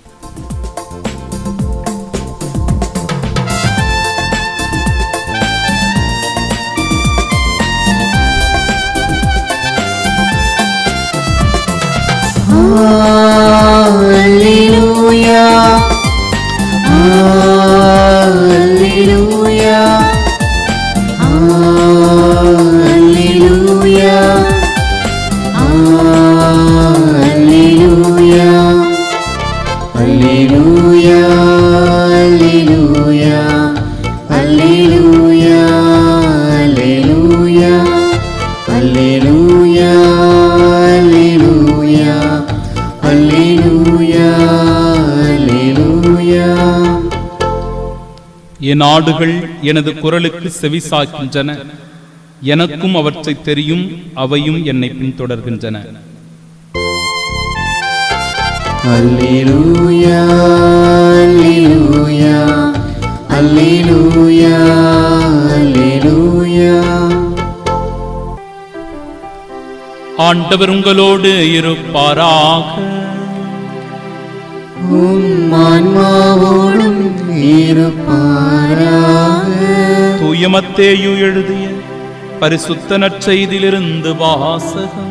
Alleluia. Alleluia. Alleluia. Alleluia. Alleluia. Alleluia. Alleluia. Alleluia. Alleluia. Alleluia. Alleluia. Alleluia. என் ஆடுகள் எனது குரலுக்கு செவிசாய்க்கின்றன எனக்கும் அவற்றை தெரியும் அவையும் என்னை பின்தொடர்கின்றன Alleluia. Alleluia. Alleluia. Alleluia. ஆண்டவர் உங்களோடு இருப்பாராக உம் ஆன்மாவோடும் இருப்பாராக தூயமத்தேயு எழுதிய பரிசுத்த நற்செய்தியிலிருந்து வாசகம்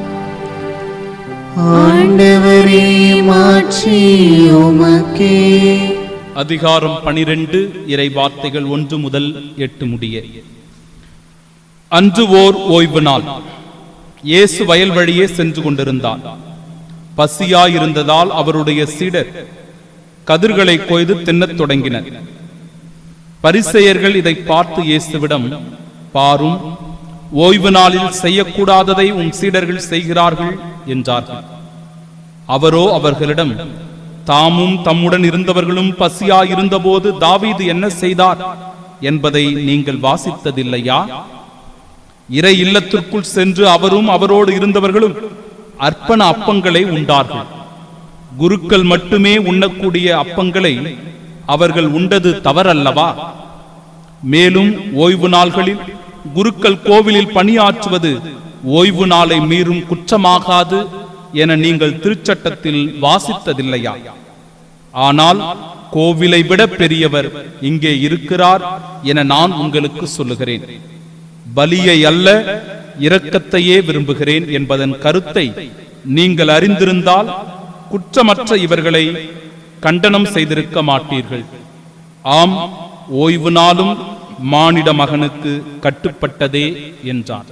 ஆண்டவரே மாற்றி உமக்கே அதிகாரம் பனிரெண்டு இறை வார்த்தைகள் ஒன்று முதல் எட்டு முடிய அன்று ஓர் ஓய்வு நாள் இயேசு வயல் வழியே சென்று கொண்டிருந்தார் பசியாயிருந்ததால் அவருடைய சீடர் கதிர்களை கொய்து தின்னத் தொடங்கினர் பரிசெயர்கள் இதை பார்த்து இயேசுவிடம் பாரும் ஓய்வு நாளில் செய்யக்கூடாததை உம் சீடர்கள் செய்கிறார்கள் என்றார்கள் அவரோ அவர்களிடம் தாமும் தம்முடன் இருந்தவர்களும் பசியாயிருந்தபோது தாவீது என்ன செய்தார் என்பதை நீங்கள் வாசித்ததில்லையா இறை இல்லத்திற்குள் சென்று அவரும் அவரோடு இருந்தவர்களும் அர்ப்பண அப்பங்களை உண்டார்கள் குருக்கள் மட்டுமே உண்ணக்கூடிய அப்பங்களை அவர்கள் உண்டது தவறல்லவா மேலும் ஓய்வு நாள்களில் குருக்கள் கோவிலில் பணியாற்றுவது ஓய்வு நாளை மீறும் குற்றமாகாது என நீங்கள் திருச்சட்டத்தில் வாசித்ததில்லையா ஆனால் கோவிலை விட பெரியவர் இங்கே இருக்கிறார் என நான் உங்களுக்கு சொல்லுகிறேன் பலியை அல்ல இரக்கத்தையே விரும்புகிறேன் என்பதன் கருத்தை நீங்கள் அறிந்திருந்தால் குற்றமற்ற இவர்களை கண்டனம் செய்திருக்க மாட்டீர்கள் ஆம் ஓய்வு நாளும் மானிட மகனுக்கு கட்டுப்பட்டதே என்றார்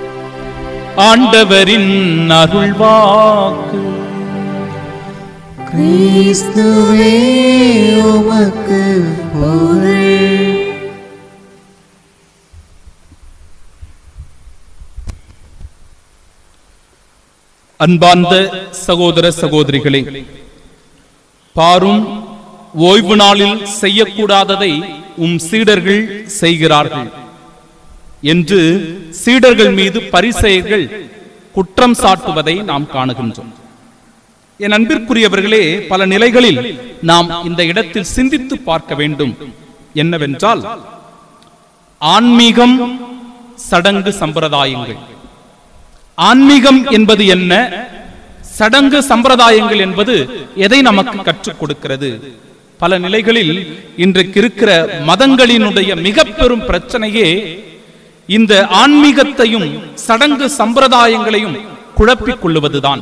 ஆண்டவரின் அருள்வாக்கு கிறிஸ்துவே உமக்கு புகழ் அன்பார்ந்த சகோதர சகோதரிகளே பாரும் ஓய்வு நாளில் செய்யக்கூடாததை உம் சீடர்கள் செய்கிறார்கள் என்று சீடர்கள் மீது பரிசெயர்கள் குற்றம் சாட்டுவதை நாம் காணுகின்றோம் என் அன்பிற்குரியவர்களே பல நிலைகளில் நாம் இந்த இடத்தில் சிந்தித்து பார்க்க வேண்டும் என்னவென்றால் ஆன்மீகம் சடங்கு சம்பிரதாயங்கள் ஆன்மீகம் என்பது என்ன சடங்கு சம்பிரதாயங்கள் என்பது எதை நமக்கு கற்றுக் கொடுக்கிறது பல நிலைகளில் இன்றைக்கு இருக்கிற மதங்களினுடைய மிக பெரும் பிரச்சனையே இந்த ஆன்மீகத்தையும் சடங்கு சம்பிரதாயங்களையும் குழப்பிக் கொள்ளுவதுதான்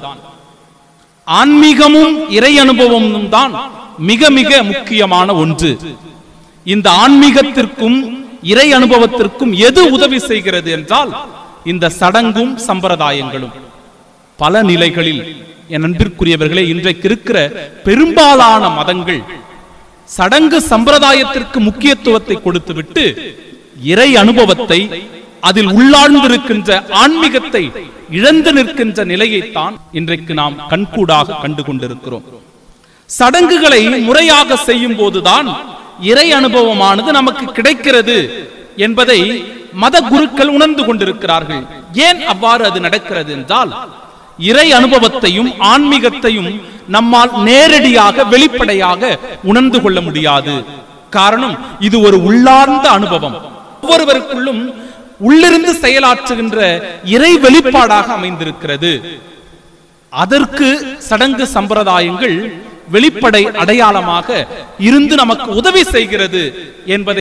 ஆன்மீகமும் இறை அனுபவமும் தான் மிக மிக முக்கியமான ஒன்று இந்த ஆன்மீகத்திற்கும் இறை அனுபவத்திற்கும் எது உதவி செய்கிறது என்றால் இந்த சடங்கும் சம்பிரதாயங்களும் பல நிலைகளில் என் அன்பிற்குரியவர்களே இன்றைக்கு இருக்கிற பெரும்பாலான மதங்கள் சடங்கு சம்பிரதாயத்திற்கு முக்கியத்துவத்தை கொடுத்துவிட்டு இறை அனுபவத்தை அதில் உள்ளார்ந்திருக்கின்ற ஆன்மீகத்தை இழந்து நிற்கின்ற நிலையைத்தான் இன்றைக்கு நாம் கண்கூடாக கண்டு கொண்டிருக்கிறோம் சடங்குகளை முறையாக செய்யும் போதுதான் இறை அனுபவமானது நமக்கு கிடைக்கிறது என்பதை மத குருக்கள் உணர்ந்து கொண்டிருக்கிறார்கள் ஏன் அவ்வாறு அது நடக்கிறது என்றால் இறை அனுபவத்தையும் ஆன்மீகத்தையும் நம்மால் நேரடியாக வெளிப்படையாக உணர்ந்து கொள்ள முடியாது காரணம் இது ஒரு உள்ளார்ந்த அனுபவம் ஒவ்வொருவருக்குள்ளும் உள்ளிருந்து செயலாற்றுகின்ற இறை வெளிப்பாடாக அமைந்திருக்கிறது அதற்கு சடங்கு சம்பிரதாயங்கள் வெளிப்படை அடையாளமாக இருந்து நமக்கு உதவி செய்கிறது என்பதை